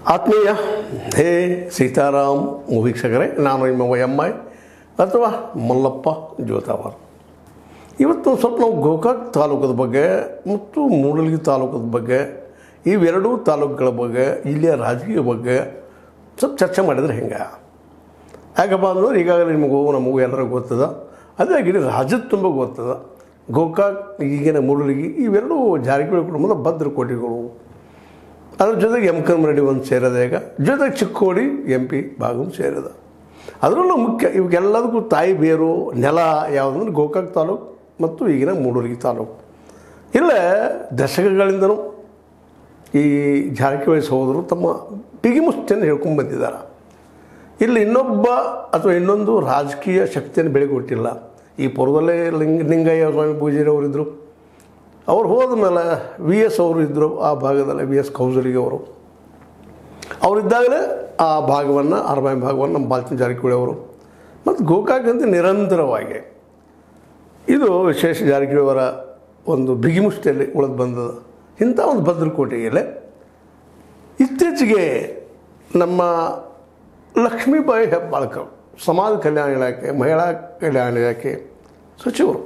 ಆತ್ಮೀಯ ಹೇ ಸೀತಾರಾಮ್ ವೀಕ್ಷಕರೇ ನಾನು ನಿಮ್ಮ ಎಮ್ ಐ ಅಥವಾ ಮಲ್ಲಪ್ಪ ಜೋತಾವರ್ ಇವತ್ತು ಸ್ವಲ್ಪ ನಾವು ಗೋಕಾಕ್ ತಾಲೂಕದ ಬಗ್ಗೆ ಮತ್ತು ಮೂಡಲಗಿ ತಾಲೂಕದ ಬಗ್ಗೆ ಇವೆರಡೂ ತಾಲೂಕುಗಳ ಬಗ್ಗೆ ಇಲ್ಲಿಯ ರಾಜಕೀಯ ಬಗ್ಗೆ ಸ್ವಲ್ಪ ಚರ್ಚೆ ಮಾಡಿದರೆ ಹೆಂಗೆ ಯಾಕಪ್ಪ ಅಂದ್ರೆ ಈಗಾಗಲೇ ನಿಮಗೂ ನಮಗೂ ಎಲ್ಲರಿಗೂ ಗೊತ್ತದ ಅದೇ ಇಡೀ ರಾಜ್ಯದ ತುಂಬ ಗೊತ್ತದ ಗೋಕಾಕ್ ಈಗಿನ ಮೂಡಲಗಿ ಇವೆರಡೂ ಜಾರಕಿಹೊಳಿ ಕುಟುಂಬದ ಭದ್ರಕೋಟೆಗಳು ಅದ್ರ ಜೊತೆಗೆ ಎಂ ಕನ್ ರೆಡ್ಡಿ ಒಂದು ಸೇರಿದೆ ಈಗ ಜೊತೆಗೆ ಚಿಕ್ಕೋಡಿ ಎಂ ಪಿ ಭಾಗವೂ ಸೇರಿದ ಅದರಲ್ಲೂ ಮುಖ್ಯ ಇವಕ್ಕೆಲ್ಲದಕ್ಕೂ ತಾಯಿ ಬೇರು ನೆಲ ಯಾವುದಂದ್ರೆ ಗೋಕಾಕ್ ತಾಲೂಕು ಮತ್ತು ಈಗಿನ ಮೂಡೂರಿಗೆ ತಾಲೂಕು ಇಲ್ಲೇ ದಶಕಗಳಿಂದನೂ ಈ ಜಾರಕಿಹೊಳಿ ಸಹೋದರರು ತಮ್ಮ ಬಿಗಿಮುಷ್ಟಿಯನ್ನು ಹೇಳ್ಕೊಂಡು ಬಂದಿದ್ದಾರೆ ಇಲ್ಲಿ ಇನ್ನೊಬ್ಬ ಅಥವಾ ಇನ್ನೊಂದು ರಾಜಕೀಯ ಶಕ್ತಿಯನ್ನು ಬೆಳಗೊಟ್ಟಿಲ್ಲ ಈ ಪುರದಲ್ಲೇ ಲಿಂಗ ಲಿಂಗಯ್ಯ ಸ್ವಾಮಿ ಪೂಜಾರಿ ಅವರಿದ್ದರು ಅವ್ರು ಹೋದ ಮೇಲೆ ವಿ ಎಸ್ ಅವರು ಇದ್ದರು ಆ ಭಾಗದಲ್ಲಿ ವಿ ಎಸ್ ಕೌಸಲಿಗೆ ಅವರು ಅವರಿದ್ದಾಗಲೇ ಆ ಭಾಗವನ್ನು ಅರಬಾಯಿ ಭಾಗವನ್ನು ನಮ್ಮ ಬಾಲ್ಚನ್ ಜಾರಕಿಹೊಳಿ ಅವರು ಮತ್ತು ಗೋಕಾಕ್ ಅಂತ ನಿರಂತರವಾಗಿ ಇದು ವಿಶೇಷ ಜಾರಕಿಹೊಳಿ ಅವರ ಒಂದು ಬಿಗಿಮುಷ್ಟಿಯಲ್ಲಿ ಉಳಿದು ಬಂದದ ಇಂಥ ಒಂದು ಭದ್ರಕೋಟೆಯಲ್ಲಿ ಇತ್ತೀಚೆಗೆ ನಮ್ಮ ಲಕ್ಷ್ಮೀಬಾಯಿ ಹೆಬ್ಬಾಳ್ಕರ್ ಸಮಾಜ ಕಲ್ಯಾಣ ಇಲಾಖೆ ಮಹಿಳಾ ಕಲ್ಯಾಣ ಇಲಾಖೆ ಸಚಿವರು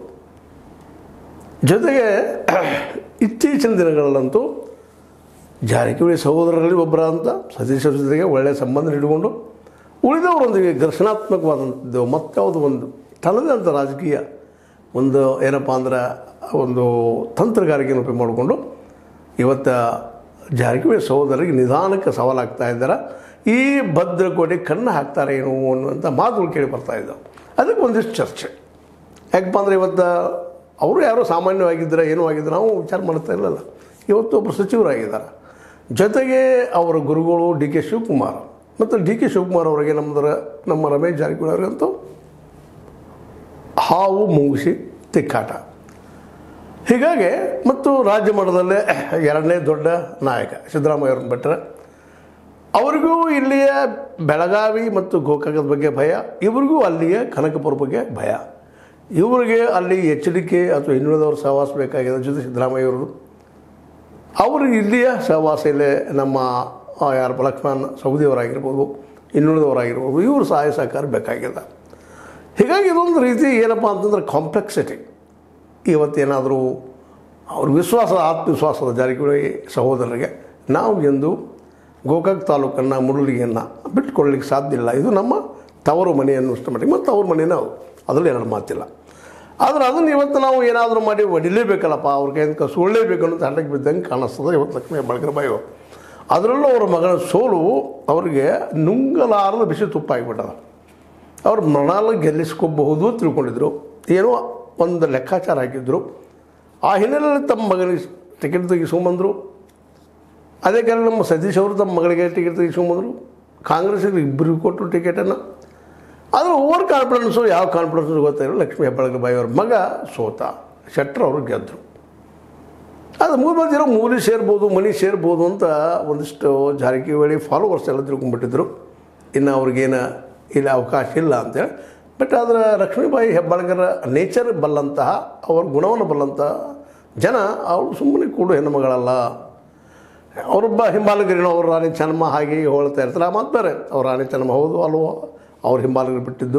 ಜೊತೆಗೆ ಇತ್ತೀಚಿನ ದಿನಗಳಲ್ಲಂತೂ ಜಾರಕಿಹೊಳಿ ಸಹೋದರರಲ್ಲಿ ಒಬ್ಬರ ಅಂತ ಸತೀಶರ ಜೊತೆಗೆ ಒಳ್ಳೆಯ ಸಂಬಂಧ ಇಟ್ಕೊಂಡು ಉಳಿದವರೊಂದಿಗೆ ಘರ್ಷಣಾತ್ಮಕವಾದಂಥದ್ದು ಮತ್ತಾವುದು ಒಂದು ತನ್ನದಂಥ ರಾಜಕೀಯ ಒಂದು ಏನಪ್ಪ ಅಂದ್ರೆ ಒಂದು ತಂತ್ರಗಾರಿಕೆಯನ್ನು ಉಪಯೋಗ ಮಾಡಿಕೊಂಡು ಇವತ್ತು ಜಾರಕಿಹೊಳಿ ಸಹೋದರರಿಗೆ ನಿಧಾನಕ್ಕೆ ಸವಾಲಾಗ್ತಾ ಇದ್ದಾರೆ ಈ ಭದ್ರಕೋಟೆ ಕಣ್ಣು ಹಾಕ್ತಾರೆ ಏನು ಅನ್ನುವಂಥ ಮಾತುಗಳು ಕೇಳಿ ಬರ್ತಾ ಇದ್ದಾವೆ ಅದಕ್ಕೆ ಒಂದಿಷ್ಟು ಚರ್ಚೆ ಯಾಕಪ್ಪ ಅಂದರೆ ಇವತ್ತು ಅವರು ಯಾರೋ ಸಾಮಾನ್ಯವಾಗಿದ್ದರೆ ಏನೂ ಆಗಿದ್ದರೆ ನಾವು ವಿಚಾರ ಮಾಡ್ತಾ ಇರಲಿಲ್ಲ ಇವತ್ತು ಒಬ್ಬರು ಸಚಿವರಾಗಿದ್ದಾರೆ ಜೊತೆಗೆ ಅವರ ಗುರುಗಳು ಡಿ ಕೆ ಶಿವಕುಮಾರ್ ಮತ್ತು ಡಿ ಕೆ ಶಿವಕುಮಾರ್ ಅವರಿಗೆ ನಮ್ಮದರ ನಮ್ಮ ರಮೇಶ್ ಜಾರಕಿಹೊಳಿ ಅವರಿಗಂತೂ ಹಾವು ಮುಂಗುಸಿ ತಿಕ್ಕಾಟ ಹೀಗಾಗಿ ಮತ್ತು ರಾಜ್ಯ ಮಟ್ಟದಲ್ಲೇ ಎರಡನೇ ದೊಡ್ಡ ನಾಯಕ ಸಿದ್ದರಾಮಯ್ಯವ್ರನ್ನ ಬಿಟ್ಟರೆ ಅವರಿಗೂ ಇಲ್ಲಿಯ ಬೆಳಗಾವಿ ಮತ್ತು ಗೋಕಾಕದ ಬಗ್ಗೆ ಭಯ ಇವ್ರಿಗೂ ಅಲ್ಲಿಯ ಕನಕಪುರ ಬಗ್ಗೆ ಭಯ ಇವರಿಗೆ ಅಲ್ಲಿ ಎಚ್ ಡಿ ಕೆ ಅಥವಾ ಇನ್ನುಳಿದವರು ಸಹವಾಸ ಬೇಕಾಗಿದೆ ಜೊತೆ ಸಿದ್ದರಾಮಯ್ಯವರು ಅವರು ಇಲ್ಲಿಯ ಸಹವಾಸ ಇಲ್ಲೇ ನಮ್ಮ ಆ, ಯಾರಪ್ಪ ಲಕ್ಷ್ಮಣ್ ಸೌದಿಯವರಾಗಿರ್ಬೋದು ಇನ್ನುಳಿದವರಾಗಿರ್ಬೋದು ಇವರು ಸಹಾಯ ಸಹಕಾರ ಬೇಕಾಗಿದೆ ಹೀಗಾಗಿ ಇದೊಂದು ರೀತಿ ಏನಪ್ಪ ಅಂತಂದ್ರೆ ಕಾಂಪ್ಲೆಕ್ಸಿಟಿ ಇವತ್ತೇನಾದರೂ ಅವ್ರ ವಿಶ್ವಾಸದ ಆತ್ಮವಿಶ್ವಾಸದ ಜಾರಕಿಹೊಳಿ ಸಹೋದರರಿಗೆ ನಾವು ಎಂದು ಗೋಕಾಕ್ ತಾಲೂಕನ್ನು ಮುರುಳಿಗೆಯನ್ನು ಬಿಟ್ಕೊಳ್ಳಿಕ್ಕೆ ಸಾಧ್ಯ ಇಲ್ಲ ಇದು ನಮ್ಮ ತವರು ಮನೆಯನ್ನು ಇಷ್ಟ ಮಟ್ಟಿಗೆ ಮತ್ತು ಅವ್ರ ಮನೆಯೇ ಹೌದು ಅದರಲ್ಲಿ ಎರಡು ಮಾತಿಲ್ಲ ಆದರೆ ಅದನ್ನು ಇವತ್ತು ನಾವು ಏನಾದರೂ ಮಾಡಿ ಹೊಡಿಲೇಬೇಕಲ್ಲಪ್ಪ ಅವ್ರ ಕೈಯಿಂದ ಸುಳ್ಳೇಬೇಕು ಅನ್ನೋ ತಂಡಕ್ಕೆ ಬಿದ್ದಂಗೆ ಕಾಣಿಸ್ತದೆ ಇವತ್ತು ಲಕ್ಷ್ಮೀ ಹೆಬ್ಬಾಳ್ಕರ್ ಬಾಯು ಅದರಲ್ಲೂ ಅವರ ಮಗನ ಸೋಲು ಅವರಿಗೆ ನುಂಗಲಾರದ ಬಿಸಿ ತುಪ್ಪ ಆಗಿಬಿಟ್ಟದ ಅವ್ರು ಮೃಣಾಲ ಗೆಲ್ಲಿಸ್ಕೋಬಹುದು ತಿಳ್ಕೊಂಡಿದ್ರು ಏನೋ ಒಂದು ಲೆಕ್ಕಾಚಾರ ಹಾಕಿದ್ರು ಆ ಹಿನ್ನೆಲೆಯಲ್ಲಿ ತಮ್ಮ ಮಗನಿಗೆ ಟಿಕೆಟ್ ತೆಗಿಸ್ಕೊಂಬಂದರು ಅದೇ ಕಾರಣ ನಮ್ಮ ಸತೀಶ್ ಅವರು ತಮ್ಮ ಮಗಳಿಗೆ ಟಿಕೆಟ್ ತೆಗಿಸ್ಕೊಂಬಂದರು ಕಾಂಗ್ರೆಸ್ಸಿಗೆ ಇಬ್ಬರಿಗೂ ಕೊಟ್ಟರು ಟಿಕೆಟನ್ನು ಆದರೆ ಓವರ್ ಕಾನ್ಫಿಡೆನ್ಸು ಯಾವ ಕಾನ್ಫಿಡೆನ್ಸು ಗೊತ್ತಾಗಿಲ್ಲ ಲಕ್ಷ್ಮೀ ಹೆಬ್ಬಾಳ್ಕರ್ ಬಾಯಿ ಅವ್ರ ಮಗ ಸೋತ ಶೆಟ್ರ್ ಅವರು ಗೆದ್ದರು ಅದು ಮೂರು ಮಂದಿ ಇರೋ ಮೂಲಿ ಸೇರ್ಬೋದು ಮನಿ ಸೇರ್ಬೋದು ಅಂತ ಒಂದಿಷ್ಟು ಜಾರಕಿಹೊಳಿ ಫಾಲೋವರ್ಸ್ ಎಲ್ಲ ತಿಳ್ಕೊಂಡ್ಬಿಟ್ಟಿದ್ರು ಇನ್ನು ಅವ್ರಿಗೇನು ಇಲ್ಲಿ ಅವಕಾಶ ಇಲ್ಲ ಅಂತೇಳಿ ಬಟ್ ಆದರೆ ಲಕ್ಷ್ಮೀಬಾಯಿ ಹೆಬ್ಬಾಳ್ಕರ ನೇಚರ್ ಬಲ್ಲಂತಹ ಅವ್ರ ಗುಣವನ್ನು ಬಲ್ಲಂತಹ ಜನ ಅವಳು ಸುಮ್ಮನೆ ಕೂಡು ಹೆಣ್ಣುಮಗಳಲ್ಲ ಅವರೊಬ್ಬ ಹಿಂಬಾಲಗರಿನೋ ಅವ್ರ ರಾಣಿ ಚೆನ್ನಮ್ಮ ಹಾಗೆ ಹೀಗೆ ಹೊಳ್ತಾ ಇರ್ತಾರೆ ಆ ಮಾತು ಬೇರೆ ಅವ್ರ ರಾಣಿ ಚೆನ್ನಮ್ಮ ಹೌದು ಅಲ್ವೋ ಅವ್ರ ಹಿಂಬಾಲಗರು ಬಿಟ್ಟಿದ್ದು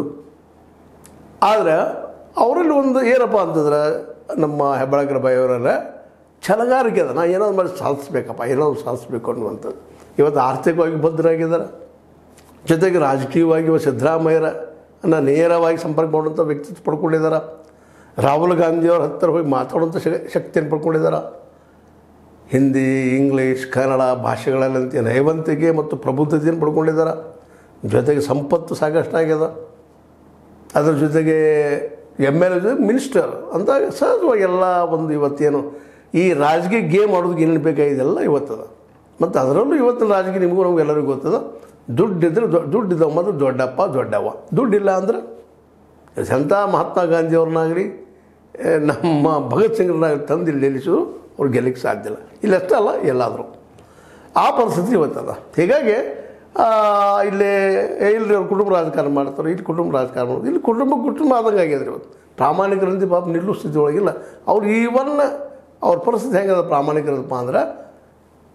ಆದರೆ ಅವರಲ್ಲಿ ಒಂದು ಏನಪ್ಪ ಅಂತಂದ್ರೆ ನಮ್ಮ ಹೆಬ್ಬಾಳಕರ ಬಾಯಿಯವರೆಲ್ಲ ಛಲಗಾರಿಕೆ ಅದ ನಾ ಏನಾದ್ರು ಮಾಡಿ ಸಾಧಿಸ್ಬೇಕಪ್ಪ ಏನಾದ್ರು ಸಾಧಿಸ್ಬೇಕು ಅನ್ನುವಂಥದ್ದು ಇವತ್ತು ಆರ್ಥಿಕವಾಗಿ ಭದ್ರಾಗಿದ್ದಾರೆ ಜೊತೆಗೆ ರಾಜಕೀಯವಾಗಿ ಇವ ಸಿದ್ದರಾಮಯ್ಯರನ್ನ ನೇರವಾಗಿ ಸಂಪರ್ಕ ಮಾಡುವಂಥ ವ್ಯಕ್ತಿತ್ವ ಪಡ್ಕೊಂಡಿದ್ದಾರೆ ರಾಹುಲ್ ಗಾಂಧಿಯವ್ರ ಹತ್ತಿರ ಹೋಗಿ ಮಾತಾಡುವಂಥ ಶ ಶಕ್ತಿಯನ್ನು ಪಡ್ಕೊಂಡಿದ್ದಾರೆ ಹಿಂದಿ ಇಂಗ್ಲೀಷ್ ಕನ್ನಡ ಭಾಷೆಗಳಲ್ಲಂತೆ ನೈವಂತಿಕೆ ಮತ್ತು ಪ್ರಬುದ್ಧತೆಯನ್ನು ಪಡ್ಕೊಂಡಿದ್ದಾರೆ ಜೊತೆಗೆ ಸಂಪತ್ತು ಸಾಕಷ್ಟು ಆಗ್ಯದ ಅದರ ಜೊತೆಗೆ ಎಮ್ ಎಲ್ ಎ ಮಿನಿಸ್ಟರ್ ಅಂತ ಸಹಜವಾಗಿ ಎಲ್ಲ ಒಂದು ಇವತ್ತೇನು ಈ ರಾಜಕೀಯ ಗೇಮ್ ಆಡೋದಕ್ಕೆ ಏನೇನು ಬೇಕಾಗಿದೆಲ್ಲ ಇವತ್ತದ ಮತ್ತು ಅದರಲ್ಲೂ ಇವತ್ತಿನ ರಾಜಕೀಯ ನಿಮಗೂ ನಮ್ಗೆ ಎಲ್ಲರಿಗೂ ಗೊತ್ತದ ದುಡ್ಡಿದ್ರೆ ದುಡ್ಡಿದ್ದವ ಮಾತ್ರ ದೊಡ್ಡಪ್ಪ ದೊಡ್ಡವ್ವ ದುಡ್ಡಿಲ್ಲ ಅಂದ್ರೆ ಎಂಥ ಮಹಾತ್ಮ ಗಾಂಧಿಯವ್ರನ್ನಾಗಲಿ ಏ, ನಮ್ಮ ಭಗತ್ ಸಿಂಗ್ರನ್ನಾಗಲಿ ತಂದು ಇಲ್ಲಿ ನಿಲ್ಲಿಸೋದು ಅವ್ರು ಗೆಲ್ಲಿಕ್ಕೆ ಸಾಧ್ಯ ಇಲ್ಲ ಇಲ್ಲಷ್ಟೇ ಅಲ್ಲ ಎಲ್ಲಾದರೂ ಆ ಪರಿಸ್ಥಿತಿ ಇವತ್ತದ ಹೀಗಾಗಿ ಆ, ಇಲ್ಲಿ ಏ, ಇಲ್ರಿ ಅವ್ರು ಕುಟುಂಬ ರಾಜಕಾರಣ ಮಾಡ್ತಾರೆ ಇಲ್ಲಿ ಕುಟುಂಬ ರಾಜಕಾರಣ ಮಾಡೋದು ಇಲ್ಲಿ ಕುಟುಂಬ ಕುಟುಂಬ ಆದಂಗೆ ಆಗ್ಯದ್ರಿ ಇವತ್ತು ಪ್ರಾಮಾಣಿಕರಂತೆ ಪಾಪ ನಿಲ್ಲೋ ಸ್ಥಿತಿ ಒಳಗಿಲ್ಲ ಅವ್ರು ಈವನ್ ಅವ್ರ ಪರಿಸ್ಥಿತಿ ಹೆಂಗದ ಪ್ರಾಮಾಣಿಕರದಪ್ಪ ಅಂದ್ರೆ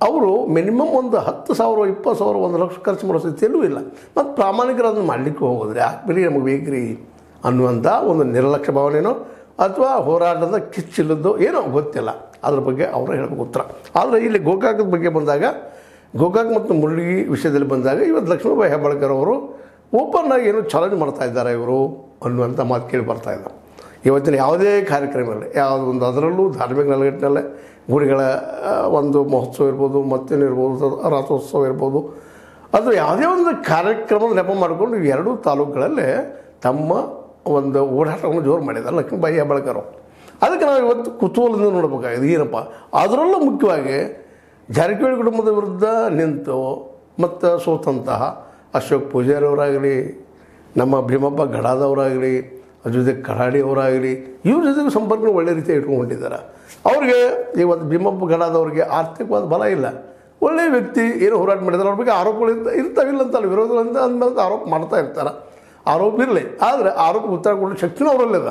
ಅವರು ಮಿನಿಮಮ್ ಒಂದು ಹತ್ತು ಸಾವಿರ ಇಪ್ಪತ್ತು ಸಾವಿರ ಒಂದು ಲಕ್ಷ ಖರ್ಚು ಮಾಡೋ ಸ್ಥಿತಿಯಲ್ಲೂ ಇಲ್ಲ ಮತ್ತು ಪ್ರಾಮಾಣಿಕರು ಅದನ್ನು ಮಾಡಲಿಕ್ಕೆ ಹೋಗೋದ್ರಿ ಹಾಕ್ಬಿರಿ ನಮಗೆ ಬೇಕ್ರಿ ಅನ್ನುವಂಥ ಒಂದು ನಿರ್ಲಕ್ಷ್ಯ ಭಾವನೆನೋ ಅಥವಾ ಹೋರಾಟದ ಕಿಚ್ಚಿಲ್ಲದ್ದು ಏನೋ ಗೊತ್ತಿಲ್ಲ ಅದ್ರ ಬಗ್ಗೆ ಅವರು ಹೇಳಬೇಕು ಉತ್ತರ ಆದರೆ ಇಲ್ಲಿ ಗೋಕಾಕದ ಬಗ್ಗೆ ಬಂದಾಗ ಗೋಕಾಕ್ ಮತ್ತು ಮುರುಳಿ ವಿಷಯದಲ್ಲಿ ಬಂದಾಗ ಇವತ್ತು ಲಕ್ಷ್ಮೀಬಾಯಿ ಹೆಬ್ಬಾಳ್ಕರ್ ಅವರು ಓಪನ್ ಆಗಿ ಏನೋ ಚಾಲೆಂಜ್ ಮಾಡ್ತಾ ಇದ್ದಾರೆ ಇವರು ಅನ್ನುವಂಥ ಮಾತು ಕೇಳಿ ಬರ್ತಾ ಇದೆ ಇವತ್ತಿನ ಯಾವುದೇ ಕಾರ್ಯಕ್ರಮದಲ್ಲಿ ಯಾವುದೋ ಒಂದು ಅದರಲ್ಲೂ ಧಾರ್ಮಿಕ ನೆಲೆಗಟ್ಟಿನಲ್ಲೇ ಗುಡಿಗಳ ಆ, ಒಂದು ಮಹೋತ್ಸವ ಇರ್ಬೋದು ಮತ್ತೇನಿರ್ಬೋದು ರಥೋತ್ಸವ ಇರ್ಬೋದು ಅದು ಯಾವುದೇ ಒಂದು ಕಾರ್ಯಕ್ರಮದ ನೆಪ ಮಾಡಿಕೊಂಡು ಈ ಎರಡೂ ತಾಲೂಕುಗಳಲ್ಲೇ ತಮ್ಮ ಒಂದು ಓಡಾಟವನ್ನು ಜೋರು ಮಾಡಿದ್ದಾರೆ ಲಕ್ಷ್ಮೀಬಾಯಿ ಹೆಬ್ಬಾಳ್ಕರ್ ಅವರು ಅದಕ್ಕೆ ನಾವು ಇವತ್ತು ಕುತೂಹಲದಿಂದ ನೋಡಬೇಕಾಗಿದೆ ಏನಪ್ಪ ಅದರಲ್ಲೂ ಮುಖ್ಯವಾಗಿ ಜಾರಕಿಹೊಳಿ ಕುಟುಂಬದ ವಿರುದ್ಧ ನಿಂತು ಮತ್ತು ಸೋತಂತಹ ಅಶೋಕ್ ಪೂಜಾರಿ ಅವರಾಗಲಿ ನಮ್ಮ ಭೀಮಪ್ಪ ಗಡಾದವರಾಗಲಿ ಅದ್ರ ಜೊತೆ ಕರಾಡಿ ಅವರಾಗಲಿ ಇವ್ರ ಜೊತೆಗೆ ಸಂಪರ್ಕ ಒಳ್ಳೆ ರೀತಿ ಇಟ್ಕೊಂಡಿದ್ದಾರೆ ಅವ್ರಿಗೆ ಇವತ್ತು ಭೀಮಪ್ಪ ಗಡಾದವ್ರಿಗೆ ಆರ್ಥಿಕವಾದ ಬಲ ಇಲ್ಲ ಒಳ್ಳೆಯ ವ್ಯಕ್ತಿ ಏನು ಹೋರಾಟ ಮಾಡಿದ್ದಾರೆ ಅವ್ರ ಬಗ್ಗೆ ಆರೋಪಗಳು ಇರ್ತ ಇರ್ತಾವಿಲ್ಲ ಅಂತಲ್ಲ ವಿರೋಧಗಳಿಂದ ಅಂದಮೇಲೆ ಆರೋಪ ಮಾಡ್ತಾ ಇರ್ತಾರೆ ಆರೋಪ ಇರಲಿ ಆದರೆ ಆರೋಪ ಉತ್ತರ ಕೊಡೋ ಶಕ್ತಿನೂ ಅವರಲ್ಲಿದೆ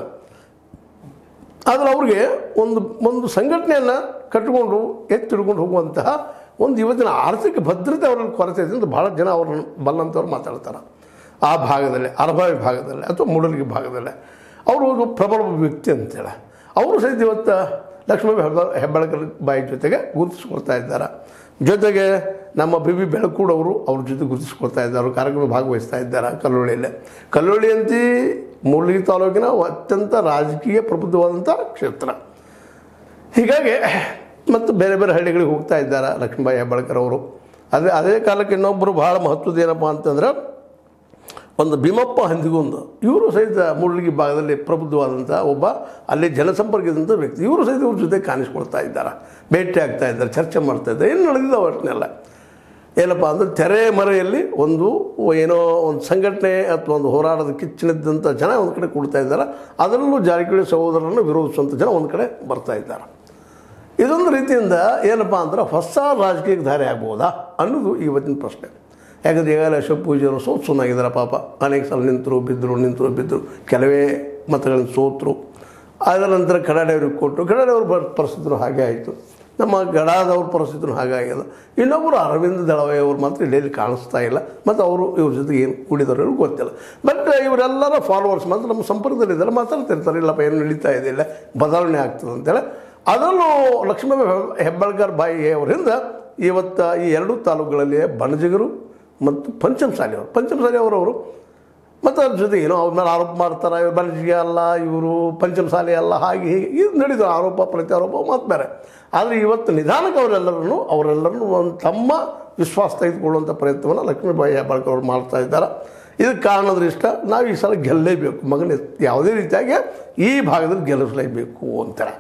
ಆದರೆ ಅವ್ರಿಗೆ ಒಂದು ಒಂದು ಸಂಘಟನೆಯನ್ನು ಕಟ್ಟಿಕೊಂಡು ಎತ್ತಿ ಹಿಡ್ಕೊಂಡು ಹೋಗುವಂತಹ ಒಂದು ಇವತ್ತಿನ ಆರ್ಥಿಕ ಭದ್ರತೆ ಅವರಲ್ಲಿ ಕೊರತೆ ಇದೆ ಅಂತ ಭಾಳ ಜನ ಅವ್ರನ್ನ ಬಲ್ಲಂತವ್ರು ಮಾತಾಡ್ತಾರೆ ಆ ಭಾಗದಲ್ಲಿ ಅರಭಾವಿ ಭಾಗದಲ್ಲಿ ಅಥವಾ ಮೂಡಲ್ಗಿ ಭಾಗದಲ್ಲಿ ಅವರು ಒಂದು ಪ್ರಬಲ ವ್ಯಕ್ತಿ ಅಂತೇಳಿ ಅವರು ಸಹಿತ ಇವತ್ತು ಲಕ್ಷ್ಮೀ ಹೆಬ್ಬ ಹೆಬ್ಬಾಳ್ಕರ್ ಬಾಯಿ ಜೊತೆಗೆ ಗುರುತಿಸ್ಕೊಳ್ತಾ ಇದ್ದಾರೆ ಜೊತೆಗೆ ನಮ್ಮ ಬಿ ಬಿ ಬೆಳಕೂಡವರು ಅವ್ರ ಜೊತೆ ಗುರುತಿಸ್ಕೊಳ್ತಾ ಇದ್ದಾರೆ ಅವ್ರು ಕಾರ್ಯಕ್ರಮ ಭಾಗವಹಿಸ್ತಾ ಇದ್ದಾರೆ ಕಲ್ಲೋಳಿಯಲ್ಲಿ ಕಲ್ಲೋಳಿ ಅಂತ ಮೂಡಲಗಿ ತಾಲೂಕಿನ ಅತ್ಯಂತ ರಾಜಕೀಯ ಪ್ರಬುದ್ಧವಾದಂಥ ಕ್ಷೇತ್ರ ಹೀಗಾಗಿ ಮತ್ತು ಬೇರೆ ಬೇರೆ ಹಳ್ಳಿಗಳಿಗೆ ಹೋಗ್ತಾ ಇದ್ದಾರೆ ಲಕ್ಷ್ಮೀಬಾಯಿ ಹೆಬ್ಬಾಳ್ಕರ್ ಅವರು ಅದೇ ಅದೇ ಕಾಲಕ್ಕೆ ಇನ್ನೊಬ್ಬರು ಭಾಳ ಮಹತ್ವದ ಏನಪ್ಪ ಅಂತಂದ್ರೆ ಒಂದು ಭೀಮಪ್ಪ ಹಂದಿಗುಂದ ಇವರು ಸಹಿತ ಮೂಡಲಗಿ ಭಾಗದಲ್ಲಿ ಪ್ರಬುದ್ಧವಾದಂಥ ಒಬ್ಬ ಅಲ್ಲಿ ಜನಸಂಪರ್ಕದಂಥ ವ್ಯಕ್ತಿ ಇವರು ಸಹಿತ ಇವ್ರ ಜೊತೆ ಕಾಣಿಸ್ಕೊಳ್ತಾ ಇದ್ದಾರೆ ಭೇಟಿ ಆಗ್ತಾ ಇದ್ದಾರೆ ಚರ್ಚೆ ಮಾಡ್ತಾ ಇದ್ದಾರೆ ಏನು ನಡೆದಿದ್ದಾವೆ ಅಷ್ಟನ್ನೆಲ್ಲ ಏನಪ್ಪ ಅಂದರೆ ತೆರೆ ಮರೆಯಲ್ಲಿ ಒಂದು ಏನೋ ಒಂದು ಸಂಘಟನೆ ಅಥವಾ ಒಂದು ಹೋರಾಟದ ಕಿಚ್ಚಿನದ್ದಂಥ ಜನ ಒಂದು ಕಡೆ ಕೂಡ್ತಾ ಇದ್ದಾರೆ ಅದರಲ್ಲೂ ಜಾರಕಿಹೊಳಿ ಸಹೋದರರನ್ನು ವಿರೋಧಿಸುವಂಥ ಜನ ಒಂದು ಕಡೆ ಬರ್ತಾ ಇದ್ದಾರೆ ಇದೊಂದು ರೀತಿಯಿಂದ ಏನಪ್ಪ ಅಂದ್ರೆ ಹೊಸ ರಾಜಕೀಯಕ್ಕೆ ದಾರಿ ಆಗ್ಬೋದಾ ಅನ್ನೋದು ಇವತ್ತಿನ ಪ್ರಶ್ನೆ ಯಾಕಂದ್ರೆ ಈಗಾಗಲೇ ಅಶೋಕ್ ಪೂಜೆಯವರು ಸೋತ್ ಸುನ್ನಾಗಿದ್ದಾರೆ ಪಾಪ ಅನೇಕ ಸಲ ನಿಂತರು ಬಿದ್ದರು ನಿಂತರು ಬಿದ್ದರು ಕೆಲವೇ ಮತಗಳನ್ನು ಸೋತರು ಅದರ ನಂತರ ಕಡಾಡೆಯವ್ರಿಗೆ ಕೊಟ್ಟರು ಕಡಾಡೆಯವ್ರ ಬ ಪರಿಸ್ಥಿತಿನೂ ಹಾಗೆ ಆಯಿತು ನಮ್ಮ ಗಡಾದವ್ರ ಪರಿಸ್ಥಿತಿನೂ ಹಾಗೆ ಆಗ್ಯದ ಇನ್ನೊಬ್ಬರು ಅರವಿಂದ ದಳವಾಯಿ ಅವರು ಮಾತ್ರ ಇಲ್ಲೆಲ್ಲಿ ಕಾಣಿಸ್ತಾ ಇಲ್ಲ ಮತ್ತು ಅವರು ಇವ್ರ ಜೊತೆಗೆ ಏನು ಕೂಡಿದವರು ಗೊತ್ತಿಲ್ಲ ಬಟ್ ಇವರೆಲ್ಲರ ಫಾಲೋವರ್ಸ್ ಮಾತ್ರ ನಮ್ಮ ಸಂಪರ್ಕದಲ್ಲಿದ್ದಾರೆ ಮಾತಾಡ್ತಿರ್ತಾರೆ ಇಲ್ಲಪ್ಪ ಏನು ನಡೀತಾ ಇದೆ ಇಲ್ಲ ಬದಲಾವಣೆ ಆಗ್ತದೆ ಅಂತೇಳಿ ಅದರಲ್ಲೂ ಲಕ್ಷ್ಮೀ ಹೆಬ್ಬಾಳ್ಕರ್ ಬಾಯಿ ಅವರಿಂದ ಇವತ್ತು ಈ ಎರಡೂ ತಾಲೂಕುಗಳಲ್ಲಿ ಬಣಜಿಗರು ಮತ್ತು ಪಂಚಮಸಾಲಿ ಅವರು ಪಂಚಮಸಾಲಿ ಅವರವರು ಮತ್ತು ಅದ್ರ ಜೊತೆ ಏನೋ ಅವ್ರ ಮೇಲೆ ಆರೋಪ ಮಾಡ್ತಾರೆ ಇವ್ರು ಬಣಜಿಗೆ ಅಲ್ಲ ಇವರು ಪಂಚಮಸಾಲಿ ಅಲ್ಲ ಹಾಗೆ ಹೀಗೆ ಇದು ನಡೆದು ಆರೋಪ ಪ್ರತ್ಯಾರೋಪ ಮತ್ತು ಬೇರೆ ಆದರೆ ಇವತ್ತು ನಿಧಾನಕ್ಕೆ ಅವರೆಲ್ಲರನ್ನು ಅವರೆಲ್ಲರನ್ನು ಒಂದು ತಮ್ಮ ವಿಶ್ವಾಸ ತೆಗೆದುಕೊಳ್ಳುವಂಥ ಪ್ರಯತ್ನವನ್ನು ಲಕ್ಷ್ಮೀಬಾಯಿ ಹೆಬ್ಬಾಳ್ಕರ್ ಅವರು ಮಾಡ್ತಾ ಇದ್ದಾರೆ ಇದಕ್ಕೆ ಕಾರಣದ ಇಷ್ಟ ನಾವು ಈ ಸಲ ಗೆಲ್ಲಲೇಬೇಕು ಮಗನ ಯಾವುದೇ ರೀತಿಯಾಗಿ ಈ ಭಾಗದಲ್ಲಿ ಗೆಲ್ಲಿಸಲೇಬೇಕು ಅಂತಾರೆ